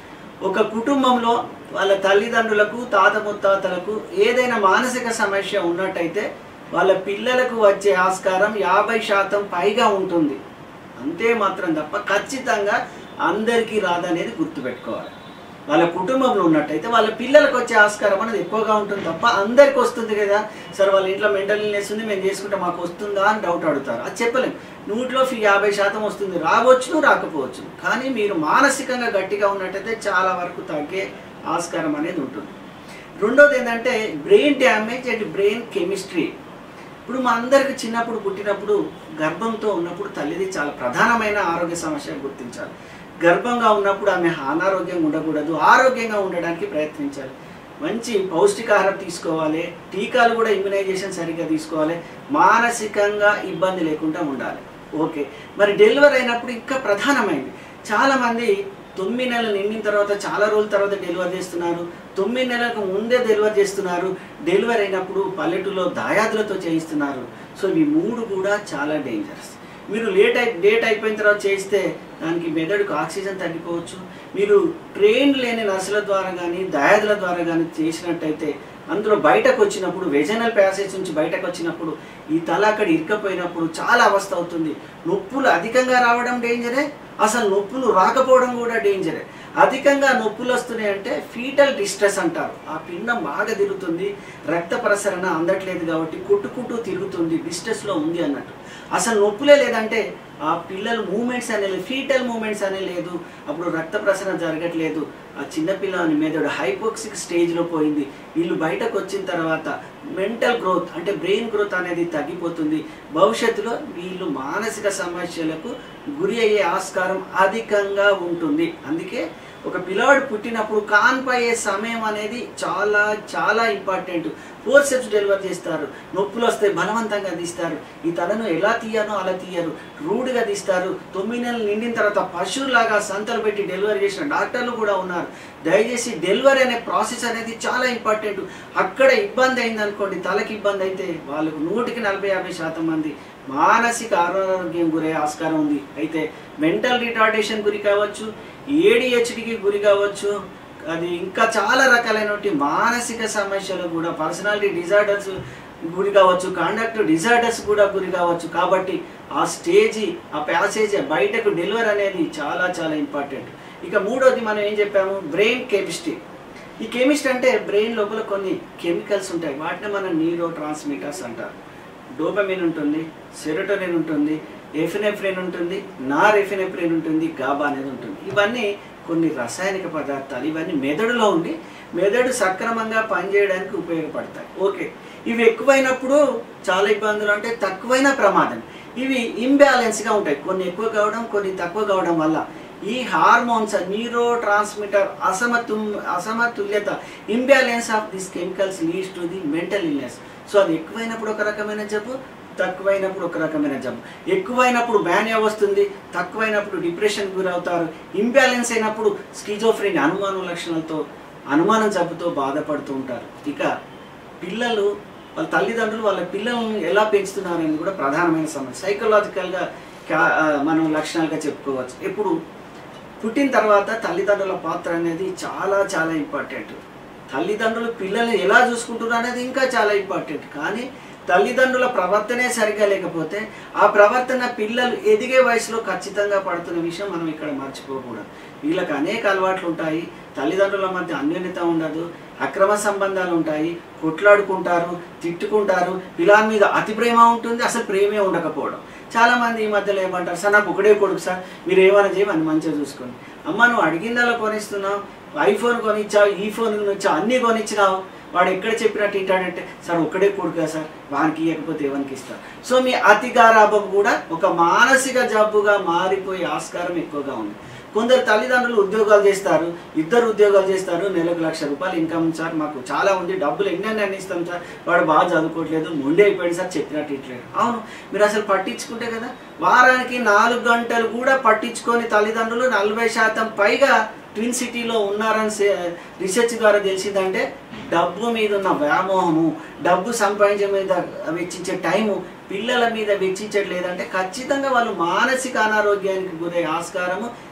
ఒక కుటుంబంలో వాళ్ళ తల్లిదండ్రులకు తాత ముత్తాతలకు ఏదైనా మానసిక సమస్య ఉన్నట్టయితే వాళ్ళ పిల్లలకు వచ్చే ఆస్కారం యాభై శాతం పైగా ఉంటుంది అంతే మాత్రం తప్ప ఖచ్చితంగా అందరికీ రాదనేది గుర్తుపెట్టుకోవాలి వాళ్ళ కుటుంబంలో ఉన్నట్టయితే వాళ్ళ పిల్లలకు వచ్చే ఆస్కారం అనేది ఎక్కువగా ఉంటుంది తప్ప అందరికి వస్తుంది కదా సరే వాళ్ళ ఇంట్లో మెంటల్ ఇల్నెస్ ఉంది మేము చేసుకుంటే మాకు వస్తుందా అని డౌట్ అడుగుతారు అది చెప్పలేం నూటిలో ఫి యాభై శాతం వస్తుంది రావచ్చు రాకపోవచ్చు కానీ మీరు మానసికంగా గట్టిగా ఉన్నట్టయితే చాలా వరకు తగ్గే ఆస్కారం అనేది ఉంటుంది రెండోది ఏంటంటే brain damage and brain chemistry ఇప్పుడు మా అందరికి చిన్నప్పుడు పుట్టినప్పుడు గర్భంతో ఉన్నప్పుడు తల్లిది చాలా ప్రధానమైన ఆరోగ్య సమస్య గుర్తించాలి గర్భంగా ఉన్నప్పుడు ఆమె అనారోగ్యంగా ఉండకూడదు ఆరోగ్యంగా ఉండడానికి ప్రయత్నించాలి మంచి పౌష్టికాహారం తీసుకోవాలి టీకాలు కూడా ఇమ్యునైజేషన్ సరిగ్గా తీసుకోవాలి మానసికంగా ఇబ్బంది లేకుండా ఉండాలి ఓకే మరి డెలివరీ అయినప్పుడు ఇంకా ప్రధానమైంది చాలామంది తొమ్మిది నెలలు నిండిన తర్వాత చాలా రోజుల తర్వాత డెలివరీ చేస్తున్నారు తొమ్మిది నెలలకు ముందే డెలివరీ చేస్తున్నారు డెలివరీ అయినప్పుడు పల్లెటూరులో దాయాదులతో చేయిస్తున్నారు సో ఇవి మూడు కూడా చాలా డేంజరస్ మీరు లేట్ అయి డేట్ అయిపోయిన తర్వాత చేస్తే దానికి మెదడుకు ఆక్సిజన్ తగ్గిపోవచ్చు మీరు ట్రైన్ లేని నర్సుల ద్వారా కానీ దయాదుల ద్వారా కానీ చేసినట్టయితే అందులో బయటకు వచ్చినప్పుడు వెజనల్ ప్యాసేజ్ నుంచి బయటకు వచ్చినప్పుడు ఈ తల అక్కడ ఇరుకపోయినప్పుడు చాలా అవస్థ అవుతుంది నొప్పులు అధికంగా రావడం డేంజరే అసలు నొప్పులు రాకపోవడం కూడా డేంజరే అధికంగా నొప్పులు వస్తున్నాయి అంటే ఫీటల్ డిస్ట్రెస్ అంటారు ఆ పిండం బాగా తిరుగుతుంది రక్త ప్రసరణ అందట్లేదు కాబట్టి కొట్టుకుంటూ తిరుగుతుంది డిస్ట్రెస్లో ఉంది అన్నట్టు అసలు నొప్పులే లేదంటే ఆ పిల్లలు మూమెంట్స్ అనే లేదు ఫీటల్ మూమెంట్స్ అనే లేదు అప్పుడు రక్త ప్రసరణ జరగట్లేదు ఆ చిన్నపిల్లని మెదడు హైపోక్సిక్ స్టేజ్లో పోయింది వీళ్ళు బయటకు వచ్చిన తర్వాత మెంటల్ గ్రోత్ అంటే బ్రెయిన్ గ్రోత్ అనేది తగ్గిపోతుంది భవిష్యత్తులో వీళ్ళు మానసిక సమస్యలకు గురి అయ్యే ఆస్కారం అధికంగా ఉంటుంది అందుకే ఒక పిల్లవాడు పుట్టినప్పుడు కాన్పయ్యే సమయం అనేది చాలా చాలా ఇంపార్టెంట్ ఫోర్ స్టెప్స్ డెలివర్ చేస్తారు నొప్పులు వస్తే బలవంతంగా తీస్తారు ఈ తలను ఎలా తీయనో అలా తీయరు రూడ్గా తీస్తారు తొమ్మిది నెలలు నిండిన తర్వాత పశువులాగా సంతలు పెట్టి డెలివరీ చేసిన డాక్టర్లు కూడా ఉన్నారు దయచేసి డెలివరీ అనే ప్రాసెస్ అనేది చాలా ఇంపార్టెంట్ అక్కడ ఇబ్బంది అయింది అనుకోండి తలకి ఇబ్బంది అయితే వాళ్ళకు నూటికి నలభై యాభై శాతం మంది మానసిక అనారోగ్యం గురయ్యే ఆస్కారం ఉంది అయితే మెంటల్ రిటార్డేషన్ గురి కావచ్చు ఏడిహెచ్డికి గురి కావచ్చు అది ఇంకా చాలా రకాలైనటువంటి మానసిక సమస్యలు కూడా పర్సనాలిటీ డిజార్డర్స్ గురి కావచ్చు కండక్ట్ డిజార్డర్స్ కూడా గురి కావచ్చు కాబట్టి ఆ స్టేజీ ఆ ప్యాసేజ్ బయటకు డెలివరీ అనేది చాలా చాలా ఇంపార్టెంట్ ఇక మూడోది మనం ఏం చెప్పాము బ్రెయిన్ కెమిస్ట్రీ ఈ కెమిస్ట్రీ అంటే బ్రెయిన్ లోపల కొన్ని కెమికల్స్ ఉంటాయి వాటిని మనం న్యూరో ట్రాన్స్మిటర్స్ అంటారు డోపమిన్ ఉంటుంది సెరోటోనిన్ ఉంటుంది ఎఫినెఫ్రిన్ ఉంటుంది నార్ ఎఫినెఫ్రిన్ ఉంటుంది గాబా అనేది ఉంటుంది ఇవన్నీ కొన్ని రసాయనిక పదార్థాలు ఇవన్నీ మెదడులో ఉండి మెదడు సక్రమంగా పనిచేయడానికి ఉపయోగపడతాయి ఓకే ఇవి ఎక్కువైనప్పుడు చాలా ఇబ్బందులు అంటే తక్కువైన ప్రమాదం ఇవి ఇంబ్యాలెన్స్గా ఉంటాయి కొన్ని ఎక్కువ కావడం కొన్ని తక్కువ కావడం వల్ల ఈ హార్మోన్స్ న్యూరో ట్రాన్స్మిటర్ అసమతు అసమతుల్యత imbalance of this chemicals leads to the mental illness so అది ఎక్కువైనప్పుడు ఒక రకమైన జబ్బు తక్కువైనప్పుడు ఒక రకమైన జబ్బు ఎక్కువైనప్పుడు మేనియా వస్తుంది తక్కువైనప్పుడు డిప్రెషన్ గురవుతారు ఇంబ్యాలెన్స్ అయినప్పుడు స్కిజోఫ్రెన్ అనుమానం లక్షణాలతో అనుమానం జబ్బుతో బాధపడుతూ ఉంటారు ఇక పిల్లలు వాళ్ళ తల్లిదండ్రులు వాళ్ళ పిల్లలను ఎలా పెంచుతున్నారు అనేది కూడా ప్రధానమైన సమస్య సైకలాజికల్గా క్యా- ఆ, మనం లక్షణాలుగా చెప్పుకోవచ్చు ఎప్పుడు పుట్టిన తర్వాత తల్లిదండ్రుల పాత్ర అనేది చాలా చాలా ఇంపార్టెంట్ తల్లిదండ్రులు పిల్లల్ని ఎలా చూసుకుంటున్నారు అనేది ఇంకా చాలా ఇంపార్టెంట్ కానీ తల్లిదండ్రుల ప్రవర్తనే సరిగా లేకపోతే ఆ ప్రవర్తన పిల్లలు ఎదిగే వయసులో ఖచ్చితంగా పడుతున్న విషయం మనం ఇక్కడ మర్చిపోకూడదు వీళ్ళకి అనేక అలవాట్లు ఉంటాయి తల్లిదండ్రుల మధ్య అన్యోన్యత ఉండదు అక్రమ సంబంధాలు ఉంటాయి కొట్లాడుకుంటారు తిట్టుకుంటారు పిల్లల మీద అతి ప్రేమ ఉంటుంది అసలు ప్రేమే ఉండకపోవడం చాలా మంది ఈ మధ్యలో ఏమంటారు సార్ నాకు ఒకడే కొడుకు సార్ మీరు ఏమైనా చేయమని మంచిగా చూసుకోండి అమ్మ నువ్వు అడిగిందలా కొనిస్తున్నావు ఐఫోన్ కొనిచ్చావు ఈ ఫోన్ కొనిచ్చావు అన్నీ కొనిచ్చినావు వాడు ఎక్కడ చెప్పినట్టు ఇంటాడంటే సార్ ఒక్కడే కొడుకా సార్ వానికి ఇవ్వకపోతే ఎవరికి ఇస్తారు సో మీ అతి గారాభం కూడా ఒక మానసిక జబ్బుగా మారిపోయే ఆస్కారం ఎక్కువగా ఉంది కొందరు తల్లిదండ్రులు ఉద్యోగాలు చేస్తారు ఇద్దరు ఉద్యోగాలు చేస్తారు నెలకు లక్ష రూపాయలు ఇన్కమ్ సార్ మాకు చాలా ఉంది డబ్బులు ఎన్నెన్ని అన్ని ఇస్తాం సార్ వాడు బాగా చదువుకోవట్లేదు మొండి అయిపోయింది సార్ చెప్పినట్టు ఇట్లేదు అవును మీరు అసలు పట్టించుకుంటే కదా వారానికి నాలుగు గంటలు కూడా పట్టించుకొని తల్లిదండ్రులు నలభై శాతం పైగా ట్విన్ సిటీలో ఉన్నారని సే- రీసెర్చ్ ద్వారా తెలిసిందంటే డబ్బు మీద ఉన్న వ్యామోహము డబ్బు సంపాదించే మీద వెచ్చించే టైము పిల్లల మీద వెచ్చించట్లేదంటే ఖచ్చితంగా వాళ్ళు మానసిక అనారోగ్యానికి గురయ్యే ఆస్కారము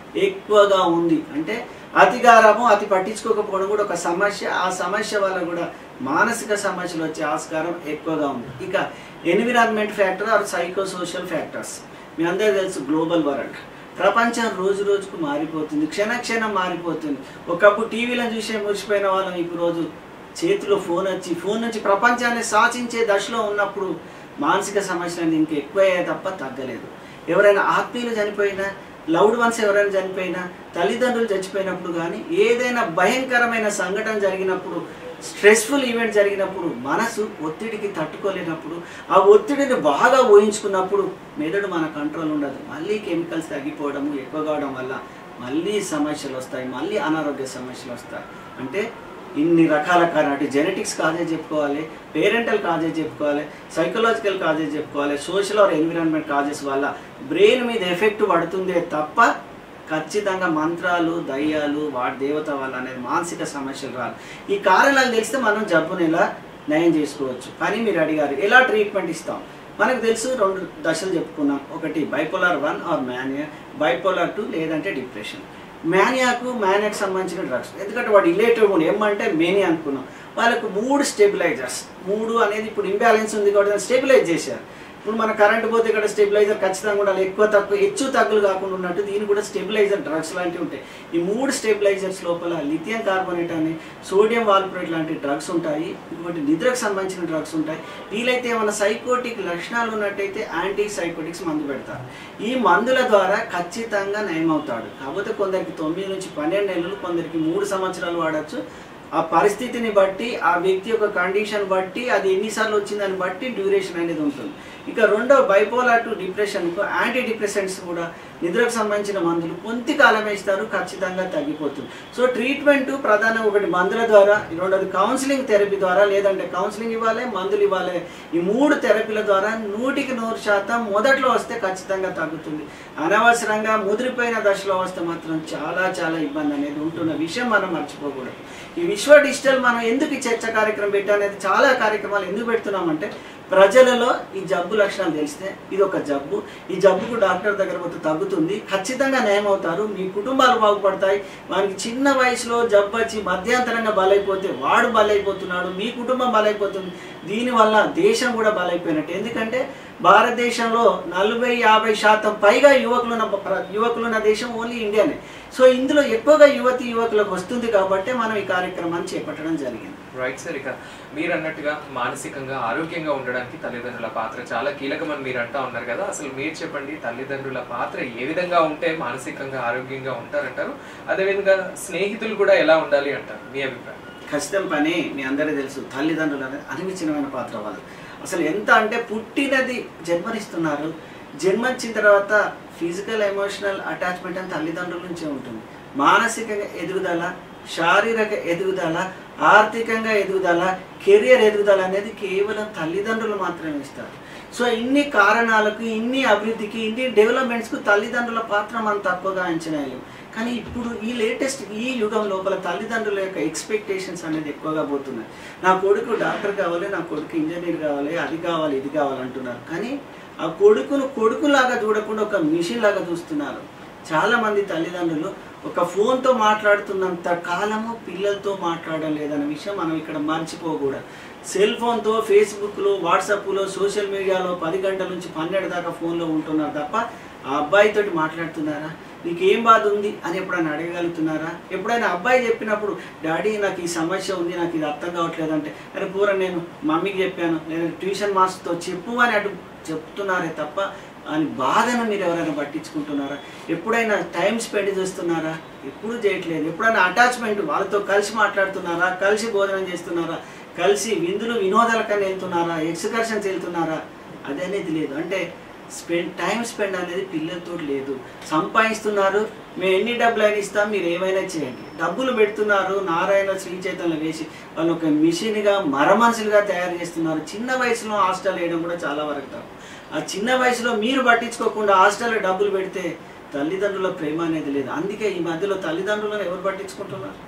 ఎక్కువగా ఉంది అంటే అతి గారము అతి పట్టించుకోకపోవడం కూడా ఒక సమస్య ఆ సమస్య వల్ల కూడా మానసిక సమస్యలు వచ్చే ఆస్కారం ఎక్కువగా ఉంది ఇక environment factor or psychosocial factors మీ అందరికీ తెలుసు గ్లోబల్ వరల్డ్ ప్రపంచం రోజు రోజుకు మారిపోతుంది క్షణ క్షణం మారిపోతుంది ఒకప్పుడు టీవీలను చూసే మురిసిపోయిన వాళ్ళం ఇప్పుడు రోజు చేతిలో ఫోన్ వచ్చి ఫోన్ నుంచి ప్రపంచాన్ని శాసించే దశలో ఉన్నప్పుడు మానసిక సమస్యలు ఇంకా ఎక్కువయ్యాయి తప్ప తగ్గలేదు ఎవరైనా ఆత్మీయులు చనిపోయినా లౌడ్ వన్స్ ఎవరైనా చనిపోయినా తల్లిదండ్రులు చచ్చిపోయినప్పుడు కానీ ఏదైనా భయంకరమైన సంఘటన జరిగినప్పుడు స్ట్రెస్ఫుల్ ఈవెంట్ జరిగినప్పుడు మనసు ఒత్తిడికి తట్టుకోలేనప్పుడు ఆ ఒత్తిడిని బాగా ఊహించుకున్నప్పుడు మెదడు మన కంట్రోల్ ఉండదు మళ్ళీ కెమికల్స్ తగ్గిపోవడము ఎక్కువ కావడం వల్ల మళ్ళీ సమస్యలు వస్తాయి మళ్ళీ అనారోగ్య సమస్యలు వస్తాయి అంటే ఇన్ని రకాల కారణాలు అటు జెనెటిక్స్ కాజే చెప్పుకోవాలి పేరెంటల్ కాజే చెప్పుకోవాలి సైకలాజికల్ కాజే చెప్పుకోవాలి సోషల్ ఆర్ ఎన్విరాన్మెంట్ కాజెస్ వల్ల బ్రెయిన్ మీద ఎఫెక్ట్ పడుతుందే తప్ప ఖచ్చితంగా మంత్రాలు దయ్యాలు వాటి దేవత వల్ల అనేది మానసిక సమస్యలు రాదు ఈ కారణాలు తెలిస్తే మనం జబ్బుని ఎలా నయం చేసుకోవచ్చు కానీ మీరు అడిగారు ఎలా ట్రీట్మెంట్ ఇస్తాం మనకు తెలుసు రెండు దశలు చెప్పుకున్నాం ఒకటి bipolar one or mania bipolar two లేదంటే డిప్రెషన్ మ్యానియాకు మ్యానియాకు సంబంధించిన డ్రగ్స్ ఎందుకంటే వాడు ఇలేటివ్ ఉండి ఏమంటే మేనియా అనుకున్నాం వాళ్ళకు మూడు స్టెబిలైజర్స్ మూడు అనేది ఇప్పుడు ఇంబ్యాలెన్స్ ఉంది కాబట్టి దాన్ని స్టెబిలైజ్ చేశారు ఇప్పుడు మన కరెంట్ పోతే ఇక్కడ స్టెబిలైజర్ ఖచ్చితంగా ఉండాలి ఎక్కువ తక్కువ హెచ్చు తగ్గులు కాకుండా ఉన్నట్టు దీని కూడా స్టెబిలైజర్ డ్రగ్స్ లాంటివి ఉంటాయి ఈ మూడు స్టెబిలైజర్స్ లోపల లిథియం కార్బోనేట్ అని సోడియం వాల్పరేట్ లాంటి డ్రగ్స్ ఉంటాయి ఇంకొకటి నిద్రకు సంబంధించిన డ్రగ్స్ ఉంటాయి వీలైతే ఏమైనా సైకోటిక్ లక్షణాలు ఉన్నట్టయితే యాంటీ సైకోటిక్స్ మందు పెడతారు ఈ మందుల ద్వారా ఖచ్చితంగా నయమవుతాడు కాకపోతే కొందరికి తొమ్మిది నుంచి పన్నెండు నెలలు కొందరికి మూడు సంవత్సరాలు వాడచ్చు ఆ పరిస్థితిని బట్టి ఆ వ్యక్తి యొక్క కండిషన్ బట్టి అది ఎన్నిసార్లు వచ్చిందని బట్టి డ్యూరేషన్ అనేది ఉంటుంది ఇక రెండో బైపోలార్ టు డిప్రెషన్కు యాంటీ డిప్రెసెంట్స్ కూడా నిద్రకు సంబంధించిన మందులు కొంత కాలం ఇస్తారు ఖచ్చితంగా తగ్గిపోతుంది సో ట్రీట్మెంట్ ప్రధానంగా ఒకటి మందుల ద్వారా రెండోది కౌన్సిలింగ్ థెరపీ ద్వారా లేదంటే కౌన్సిలింగ్ ఇవ్వాలి మందులు ఇవ్వాలి ఈ మూడు థెరపీల ద్వారా నూటికి నూరు శాతం మొదట్లో వస్తే ఖచ్చితంగా తగ్గుతుంది అనవసరంగా ముదిరిపోయిన దశలో వస్తే మాత్రం చాలా చాలా ఇబ్బంది అనేది ఉంటున్న విషయం మనం మర్చిపోకూడదు ఈ విశ్వ డిజిటల్ మనం ఎందుకు ఈ చర్చ కార్యక్రమం పెట్టా అనేది చాలా కార్యక్రమాలు ఎందుకు పెడుతున్నామంటే ప్రజలలో ఈ జబ్బు లక్షణాలు తెలిస్తే ఇది ఒక జబ్బు ఈ జబ్బుకు డాక్టర్ దగ్గర పోతే తగ్గుతుంది ఖచ్చితంగా నయం అవుతారు మీ కుటుంబాలు బాగుపడతాయి వానికి చిన్న వయసులో జబ్బు వచ్చి మధ్యాంతరంగా బలైపోతే వాడు బలైపోతున్నాడు మీ కుటుంబం బలైపోతుంది దీనివల్ల దేశం కూడా బలైపోయినట్టు ఎందుకంటే భారతదేశంలో నలభై యాభై శాతం పైగా యువకులున్న ప్ర- యువకులున్న దేశం ఓన్లీ ఇండియానే సో ఇందులో ఎక్కువగా యువతి యువకులకు వస్తుంది కాబట్టి మనం ఈ కార్యక్రమాన్ని చేపట్టడం జరిగింది రైట్ సార్ ఇక మీరు అన్నట్టుగా మానసికంగా ఆరోగ్యంగా ఉండడానికి తల్లిదండ్రుల పాత్ర చాలా కీలకమని మీరు అంటా ఉన్నారు కదా అసలు మీరు చెప్పండి తల్లిదండ్రుల పాత్ర ఏ విధంగా ఉంటే మానసికంగా ఆరోగ్యంగా ఉంటారంటారు అదేవిధంగా స్నేహితులు కూడా ఎలా ఉండాలి అంటారు మీ అభిప్రాయం ఖచ్చితం పని మీ అందరికీ తెలుసు తల్లిదండ్రులు అనేది అనిమిచినమైన పాత్ర వాళ్ళు అసలు ఎంత అంటే పుట్టినది జన్మనిస్తున్నారు జన్మనిచ్చిన తర్వాత ఫిజికల్ ఎమోషనల్ అటాచ్మెంట్ అని తల్లిదండ్రుల నుంచే ఉంటుంది మానసిక ఎదుగుదల శారీరక ఎదుగుదల ఆర్థికంగా ఎదుగుదల కెరియర్ ఎదుగుదల అనేది కేవలం తల్లిదండ్రులు మాత్రమే ఇస్తారు సో ఇన్ని కారణాలకు ఇన్ని అభివృద్ధికి ఇన్ని డెవలప్మెంట్స్కు తల్లిదండ్రుల పాత్ర మనం తక్కువగా అంచనా వేయలేం కానీ ఇప్పుడు ఈ లేటెస్ట్ ఈ యుగం లోపల తల్లిదండ్రుల యొక్క ఎక్స్పెక్టేషన్స్ అనేది ఎక్కువగా పోతున్నాయి నా కొడుకు డాక్టర్ కావాలి నా కొడుకు ఇంజనీర్ కావాలి అది కావాలి ఇది కావాలి అంటున్నారు కానీ ఆ కొడుకును కొడుకులాగా చూడకుండా ఒక మిషన్ లాగా చూస్తున్నారు చాలా మంది తల్లిదండ్రులు ఒక ఫోన్తో మాట్లాడుతున్నంత కాలము పిల్లలతో మాట్లాడడం లేదన్న విషయం మనం ఇక్కడ మర్చిపోకూడదు సెల్ ఫోన్తో ఫేస్బుక్లో వాట్సాప్లో సోషల్ మీడియాలో పది గంటల నుంచి పన్నెండు దాకా ఫోన్లో ఉంటున్నారు తప్ప ఆ అబ్బాయితోటి మాట్లాడుతున్నారా నీకు ఏం బాధ ఉంది అని ఎప్పుడైనా అడగగలుగుతున్నారా ఎప్పుడైనా అబ్బాయి చెప్పినప్పుడు డాడీ నాకు ఈ సమస్య ఉంది నాకు ఇది అర్థం కావట్లేదు అంటే అరే పూర నేను మమ్మీకి చెప్పాను నేను ట్యూషన్ మాస్టర్తో చెప్పు అని అటు చెప్తున్నారే తప్ప అని బాధను మీరు ఎవరైనా పట్టించుకుంటున్నారా ఎప్పుడైనా టైం స్పెండ్ చేస్తున్నారా ఎప్పుడు చేయట్లేదు ఎప్పుడైనా అటాచ్మెంట్ వాళ్ళతో కలిసి మాట్లాడుతున్నారా కలిసి భోజనం చేస్తున్నారా కలిసి విందులు వినోదాలకని వెళ్తున్నారా ఎక్స్కర్షన్స్ వెళ్తున్నారా అది అనేది లేదు అంటే స్పెండ్ టైం స్పెండ్ అనేది పిల్లలతో లేదు సంపాదిస్తున్నారు మేము ఎన్ని డబ్బులు అయినా ఇస్తాం మీరు ఏమైనా చేయండి డబ్బులు పెడుతున్నారు నారాయణ శ్రీ చైతన్యం వేసి వాళ్ళు ఒక మిషన్గా మరమనుషులుగా తయారు చేస్తున్నారు చిన్న వయసులో హాస్టల్ వేయడం కూడా చాలా వరకు తప్పు ఆ చిన్న వయసులో మీరు పట్టించుకోకుండా హాస్టల్లో డబ్బులు పెడితే తల్లిదండ్రుల ప్రేమ అనేది లేదు అందుకే ఈ మధ్యలో తల్లిదండ్రులను ఎవరు పట్టించుకుంటున్నారు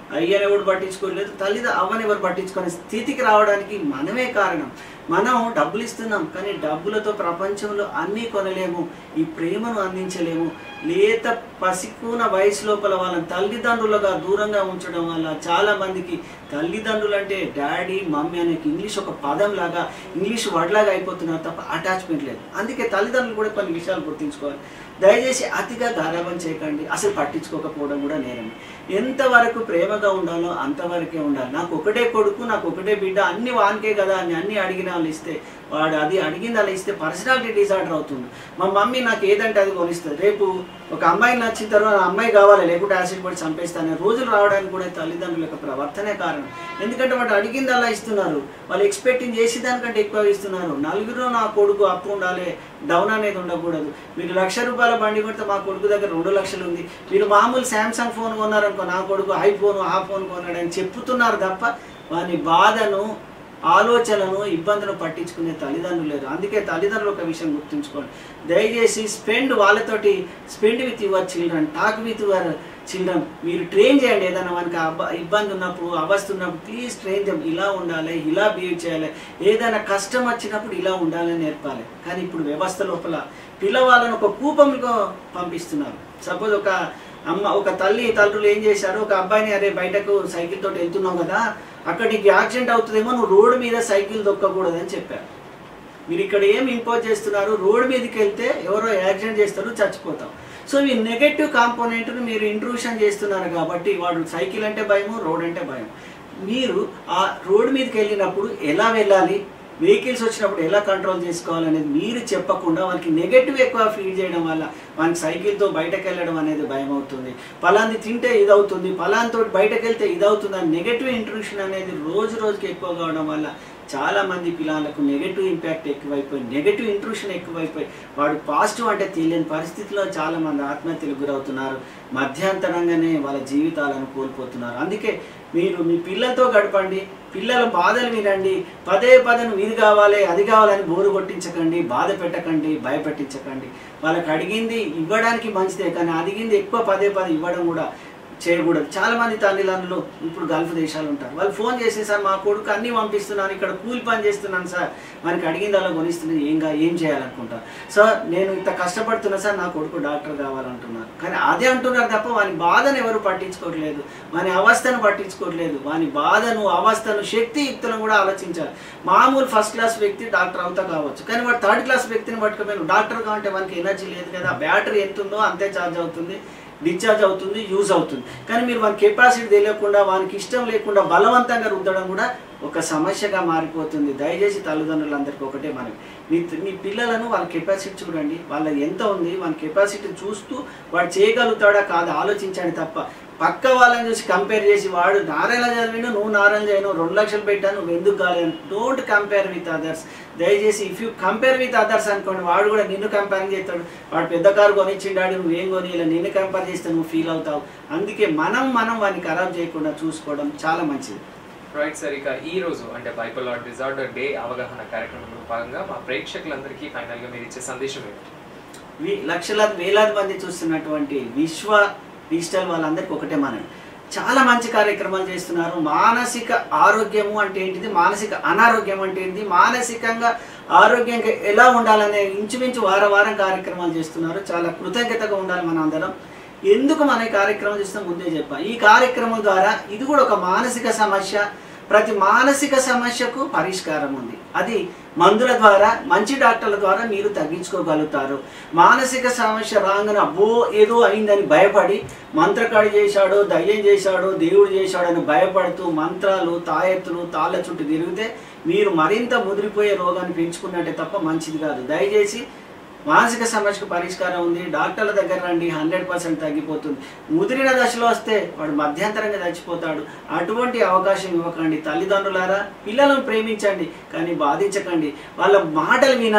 అయ్యని ఎవరు పట్టించుకోలేదు తల్లి అవ్వని ఎవరు పట్టించుకునే స్థితికి రావడానికి మనమే కారణం మనం డబ్బులు ఇస్తున్నాం కానీ డబ్బులతో ప్రపంచంలో అన్నీ కొనలేము ఈ ప్రేమను అందించలేము లేత పసికూన వయసు లోపల వాళ్ళని తల్లిదండ్రులుగా దూరంగా ఉంచడం వల్ల చాలా మందికి తల్లిదండ్రులు అంటే డాడీ మమ్మీ అనే ఇంగ్లీష్ ఒక పదం లాగా ఇంగ్లీష్ వర్డ్ లాగా అయిపోతున్నారు తప్ప అటాచ్మెంట్ లేదు అందుకే తల్లిదండ్రులు కూడా కొన్ని విషయాలు గుర్తుంచుకోవాలి దయచేసి అతిగా గారాబం చేయకండి అసలు పట్టించుకోకపోవడం కూడా నేరం ఎంతవరకు ప్రేమగా ఉండాలో అంతవరకే ఉండాలి నాకు ఒకటే కొడుకు నాకు ఒకటే బిడ్డ అన్ని వానికే కదా అని అన్ని అడిగిన వాళ్ళు ఇస్తే వాడు అది అడిగింది అలా ఇస్తే పర్సనాలిటీ డిజార్డర్ అవుతుంది మా మమ్మీ నాకు ఏదంటే అది కొనిస్తుంది రేపు ఒక అమ్మాయి నచ్చిన తర్వాత ఆ అమ్మాయి కావాలి లేకుంటే యాసిడ్ పడి చంపేస్తానే రోజులు రావడానికి కూడా తల్లిదండ్రుల యొక్క ప్రవర్తనే కారణం ఎందుకంటే వాడు అడిగింది అలా ఇస్తున్నారు వాళ్ళు ఎక్స్పెక్టింగ్ చేసి దానికంటే ఎక్కువ ఇస్తున్నారు నలుగురు నా కొడుకు అప్పు ఉండాలి డౌన్ అనేది ఉండకూడదు మీరు లక్ష రూపాయల బండి కొడితే మా కొడుకు దగ్గర రెండు లక్షలు ఉంది మీరు మామూలు శాంసంగ్ ఫోన్ కొన్నారనుకో నా కొడుకు ఐఫోన్ ఆ ఫోన్ కొన్నాడని చెప్తున్నారు తప్ప వాని బాధను ఆలోచనలను ఇబ్బందులు పట్టించుకునే తల్లిదండ్రులు లేరు అందుకే తల్లిదండ్రులు ఒక విషయం గుర్తుంచుకోండి దయచేసి స్పెండ్ వాళ్ళతోటి spend with your children talk with your children మీరు ట్రైన్ చేయండి ఏదైనా మనకి అబ్బ- ఇబ్బంది ఉన్నప్పుడు అవస్థ ఉన్నప్పుడు ప్లీజ్ ట్రైన్ చేయండి ఇలా ఉండాలి ఇలా బిహేవ్ చేయాలి ఏదైనా కష్టం వచ్చినప్పుడు ఇలా ఉండాలని నేర్పాలి కానీ ఇప్పుడు వ్యవస్థ లోపల పిల్లవాళ్ళని ఒక కూపంలో పంపిస్తున్నారు సపోజ్ ఒక అమ్మ ఒక తల్లి తల్లులు ఏం చేశారు ఒక అబ్బాయిని అరే బయటకు సైకిల్ తోటి వెళ్తున్నావు కదా అక్కడ నీకు యాక్సిడెంట్ అవుతుందేమో నువ్వు రోడ్డు మీద సైకిల్ దొక్కకూడదని చెప్పారు మీరు ఇక్కడ ఏం ఇంపోజ్ చేస్తున్నారు రోడ్డు మీదకి వెళ్తే ఎవరో యాక్సిడెంట్ చేస్తారు చచ్చిపోతాం సో ఈ నెగటివ్ కాంపోనెంట్ను మీరు ఇంట్రూషన్ చేస్తున్నారు కాబట్టి వాడు సైకిల్ అంటే భయము రోడ్ అంటే భయం మీరు ఆ రోడ్డు మీదకి వెళ్ళినప్పుడు ఎలా వెళ్ళాలి వెహికల్స్ వచ్చినప్పుడు ఎలా కంట్రోల్ చేసుకోవాలనేది మీరు చెప్పకుండా వాళ్ళకి నెగటివ్ ఎక్కువ ఫీడ్ చేయడం వల్ల వానికి సైకిల్తో బయటకు వెళ్ళడం అనేది భయం అవుతుంది పలాంది తింటే ఇది అవుతుంది పలాంతో బయటకు వెళ్తే ఇది అవుతుంది అని నెగటివ్ ఇంట్రూషన్ అనేది రోజు రోజుకి ఎక్కువ కావడం వల్ల చాలా మంది పిల్లలకు నెగటివ్ ఇంపాక్ట్ ఎక్కువైపోయి నెగటివ్ ఇంట్రూషన్ ఎక్కువైపోయి వాడు పాజిటివ్ అంటే తెలియని పరిస్థితిలో చాలా మంది ఆత్మహత్యలకు గురవుతున్నారు మధ్యాంతరంగానే వాళ్ళ జీవితాలను కోల్పోతున్నారు అందుకే మీరు మీ పిల్లలతో గడపండి పిల్లల బాధలు వినండి పదే పదే నువ్వు ఇది కావాలి అది కావాలని బోరు కొట్టించకండి బాధ పెట్టకండి భయపెట్టించకండి వాళ్ళకి అడిగింది ఇవ్వడానికి మంచిదే కానీ అడిగింది ఎక్కువ పదే పదే ఇవ్వడం కూడా చేయకూడదు చాలా మంది తల్లిదండ్రులు ఇప్పుడు గల్ఫ్ దేశాలు ఉంటారు వాళ్ళు ఫోన్ చేసి సార్ మా కొడుకు అన్నీ పంపిస్తున్నాను ఇక్కడ కూలి పని చేస్తున్నాను సార్ మనకి అడిగింది అలా కొనిస్తున్నాను ఏం కా- ఏం చేయాలనుకుంటారు సార్ నేను ఇంత కష్టపడుతున్నా సార్ నా కొడుకు డాక్టర్ కావాలంటున్నారు కానీ అదే అంటున్నారు తప్ప వాని బాధను ఎవరు పట్టించుకోవట్లేదు వాని అవస్థను పట్టించుకోవట్లేదు వాని బాధను అవస్థను శక్తియుక్తులను కూడా ఆలోచించాలి మామూలు ఫస్ట్ క్లాస్ వ్యక్తి డాక్టర్ అవుతా కావచ్చు కానీ వాడు థర్డ్ క్లాస్ వ్యక్తిని పట్టుకోపోయిన డాక్టర్ కావంటే వానికి ఎనర్జీ లేదు కదా బ్యాటరీ ఎంత ఉందో అంతే ఛార్జ్ అవుతుంది డిశ్చార్జ్ అవుతుంది యూజ్ అవుతుంది కానీ మీరు వాని కెపాసిటీ తెలియకుండా వానికి ఇష్టం లేకుండా బలవంతంగా రుద్దడం కూడా ఒక సమస్యగా మారిపోతుంది దయచేసి తల్లిదండ్రులందరికీ ఒకటే మనం మీ మీ పిల్లలను వాళ్ళ కెపాసిటీ చూడండి వాళ్ళ ఎంత ఉంది వాళ్ళ కెపాసిటీ చూస్తూ వాడు చేయగలుగుతాడా కాదా ఆలోచించండి తప్ప పక్క వాళ్ళని చూసి కంపేర్ చేసి వాడు నారాయణ చదివిండు నువ్వు నారాయణ చేయను రెండు లక్షలు పెట్టాను నువ్వు ఎందుకు కాలేదు డోంట్ కంపేర్ విత్ అదర్స్ దయచేసి if you compare with others అనుకోండి వాడు కూడా నిన్ను కంపేర్ చేస్తాడు వాడు పెద్ద కారు కొనిచ్చిండాడు నువ్వేం కొని ఇలా నిన్ను కంపేర్ చేస్తే నువ్వు ఫీల్ అవుతావు అందుకే మనం మనం వాడిని ఖరాబ్ చేయకుండా చూసుకోవడం చాలా మంచిది రైట్ సార్ ఇక ఈ రోజు అంటే బైపోలార్ డిజార్డర్ డే అవగాహన కార్యక్రమంలో భాగంగా మా ప్రేక్షకులందరికీ ఫైనల్ గా మీరు ఇచ్చే సందేశం ఏంటి వి- లక్షలాది వేలాది మంది చూస్తున్నటువంటి విశ్వ డిజిటల్ వాళ్ళందరికీ ఒకటే మనం చాలా మంచి కార్యక్రమాలు చేస్తున్నారు మానసిక ఆరోగ్యము అంటే ఏంటిది మానసిక అనారోగ్యం అంటే ఏంటిది మానసికంగా ఆరోగ్యంగా ఎలా ఉండాలనే ఇంచుమించు వార వారం కార్యక్రమాలు చేస్తున్నారు చాలా కృతజ్ఞతగా ఉండాలి మన అందరం ఎందుకు మన ఈ కార్యక్రమం చేస్తాం ముందే చెప్పాం ఈ కార్యక్రమం ద్వారా ఇది కూడా ఒక మానసిక సమస్య ప్రతి మానసిక సమస్యకు పరిష్కారం ఉంది అది మందుల ద్వారా మంచి డాక్టర్ల ద్వారా మీరు తగ్గించుకోగలుగుతారు మానసిక సమస్య రాగానే అబ్బో ఏదో అయిందని భయపడి మంత్రకాడి చేశాడో దయ్యం చేశాడో దేవుడు చేశాడో అని భయపడుతూ మంత్రాలు తాయెత్తులు తాళ్ళ చుట్టూ తిరిగితే మీరు మరింత ముదిరిపోయే రోగాన్ని పెంచుకున్నట్టే తప్ప మంచిది కాదు దయచేసి మానసిక సమస్యకు పరిష్కారం ఉంది డాక్టర్ల దగ్గర రండి హండ్రెడ్ పర్సెంట్ తగ్గిపోతుంది ముదిరిన దశలో వస్తే వాడు మధ్యంతరంగా చచ్చిపోతాడు అటువంటి అవకాశం ఇవ్వకండి తల్లిదండ్రులారా పిల్లలను ప్రేమించండి కానీ బాధించకండి వాళ్ళ మాటలు వినండి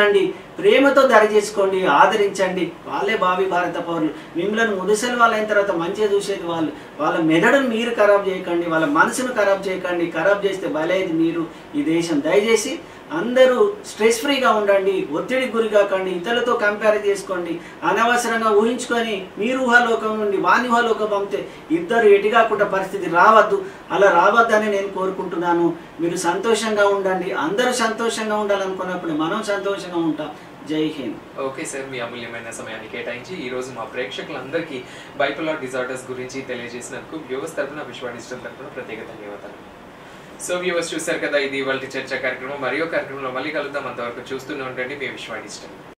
ప్రేమతో దరి చేసుకోండి ఆదరించండి వాళ్ళే భావి భారత పౌరులు మిమ్మల్ని ముదిసలు వాళ్ళు అయిన తర్వాత మంచిగా చూసేది వాళ్ళు వాళ్ళ మెదడును మీరు ఖరాబ్ చేయకండి వాళ్ళ మనసును ఖరాబ్ చేయకండి ఖరాబ్ చేస్తే బలేది మీరు ఈ దేశం దయచేసి అందరూ స్ట్రెస్ ఫ్రీగా ఉండండి ఒత్తిడికి గురి కాకండి ఇతరులతో కంపేర్ చేసుకోండి అనవసరంగా ఊహించుకొని మీరు ఊహాలోకం నుండి వాని ఊహాలోకం పంపితే ఇద్దరు ఎటు కాకుండా పరిస్థితి రావద్దు అలా రావద్దని నేను కోరుకుంటున్నాను మీరు సంతోషంగా ఉండండి అందరూ సంతోషంగా ఉండాలనుకున్నప్పుడు మనం సంతోషంగా ఉంటాం జై హింద్ ఓకే సార్ మీ అమూల్యమైన సమయాన్ని కేటాయించి ఈ రోజు మా ప్రేక్షకులందరికీ బైపోలార్ డిజార్డర్స్ గురించి తెలియజేసినందుకు వ్యూవర్స్ తరపున విశ్వ డిజిటల్ తరపున ప్రత్యేక ధన్యవాదాలు సో వ్యూవర్స్ చూశారు కదా ఇది వాళ్ళ చర్చా కార్యక్రమం మరియు కార్యక్రమంలో మళ్ళీ కలుద్దాం అంతవరకు చూస్తూనే ఉండండి మీ విశ్వ డిజిటల్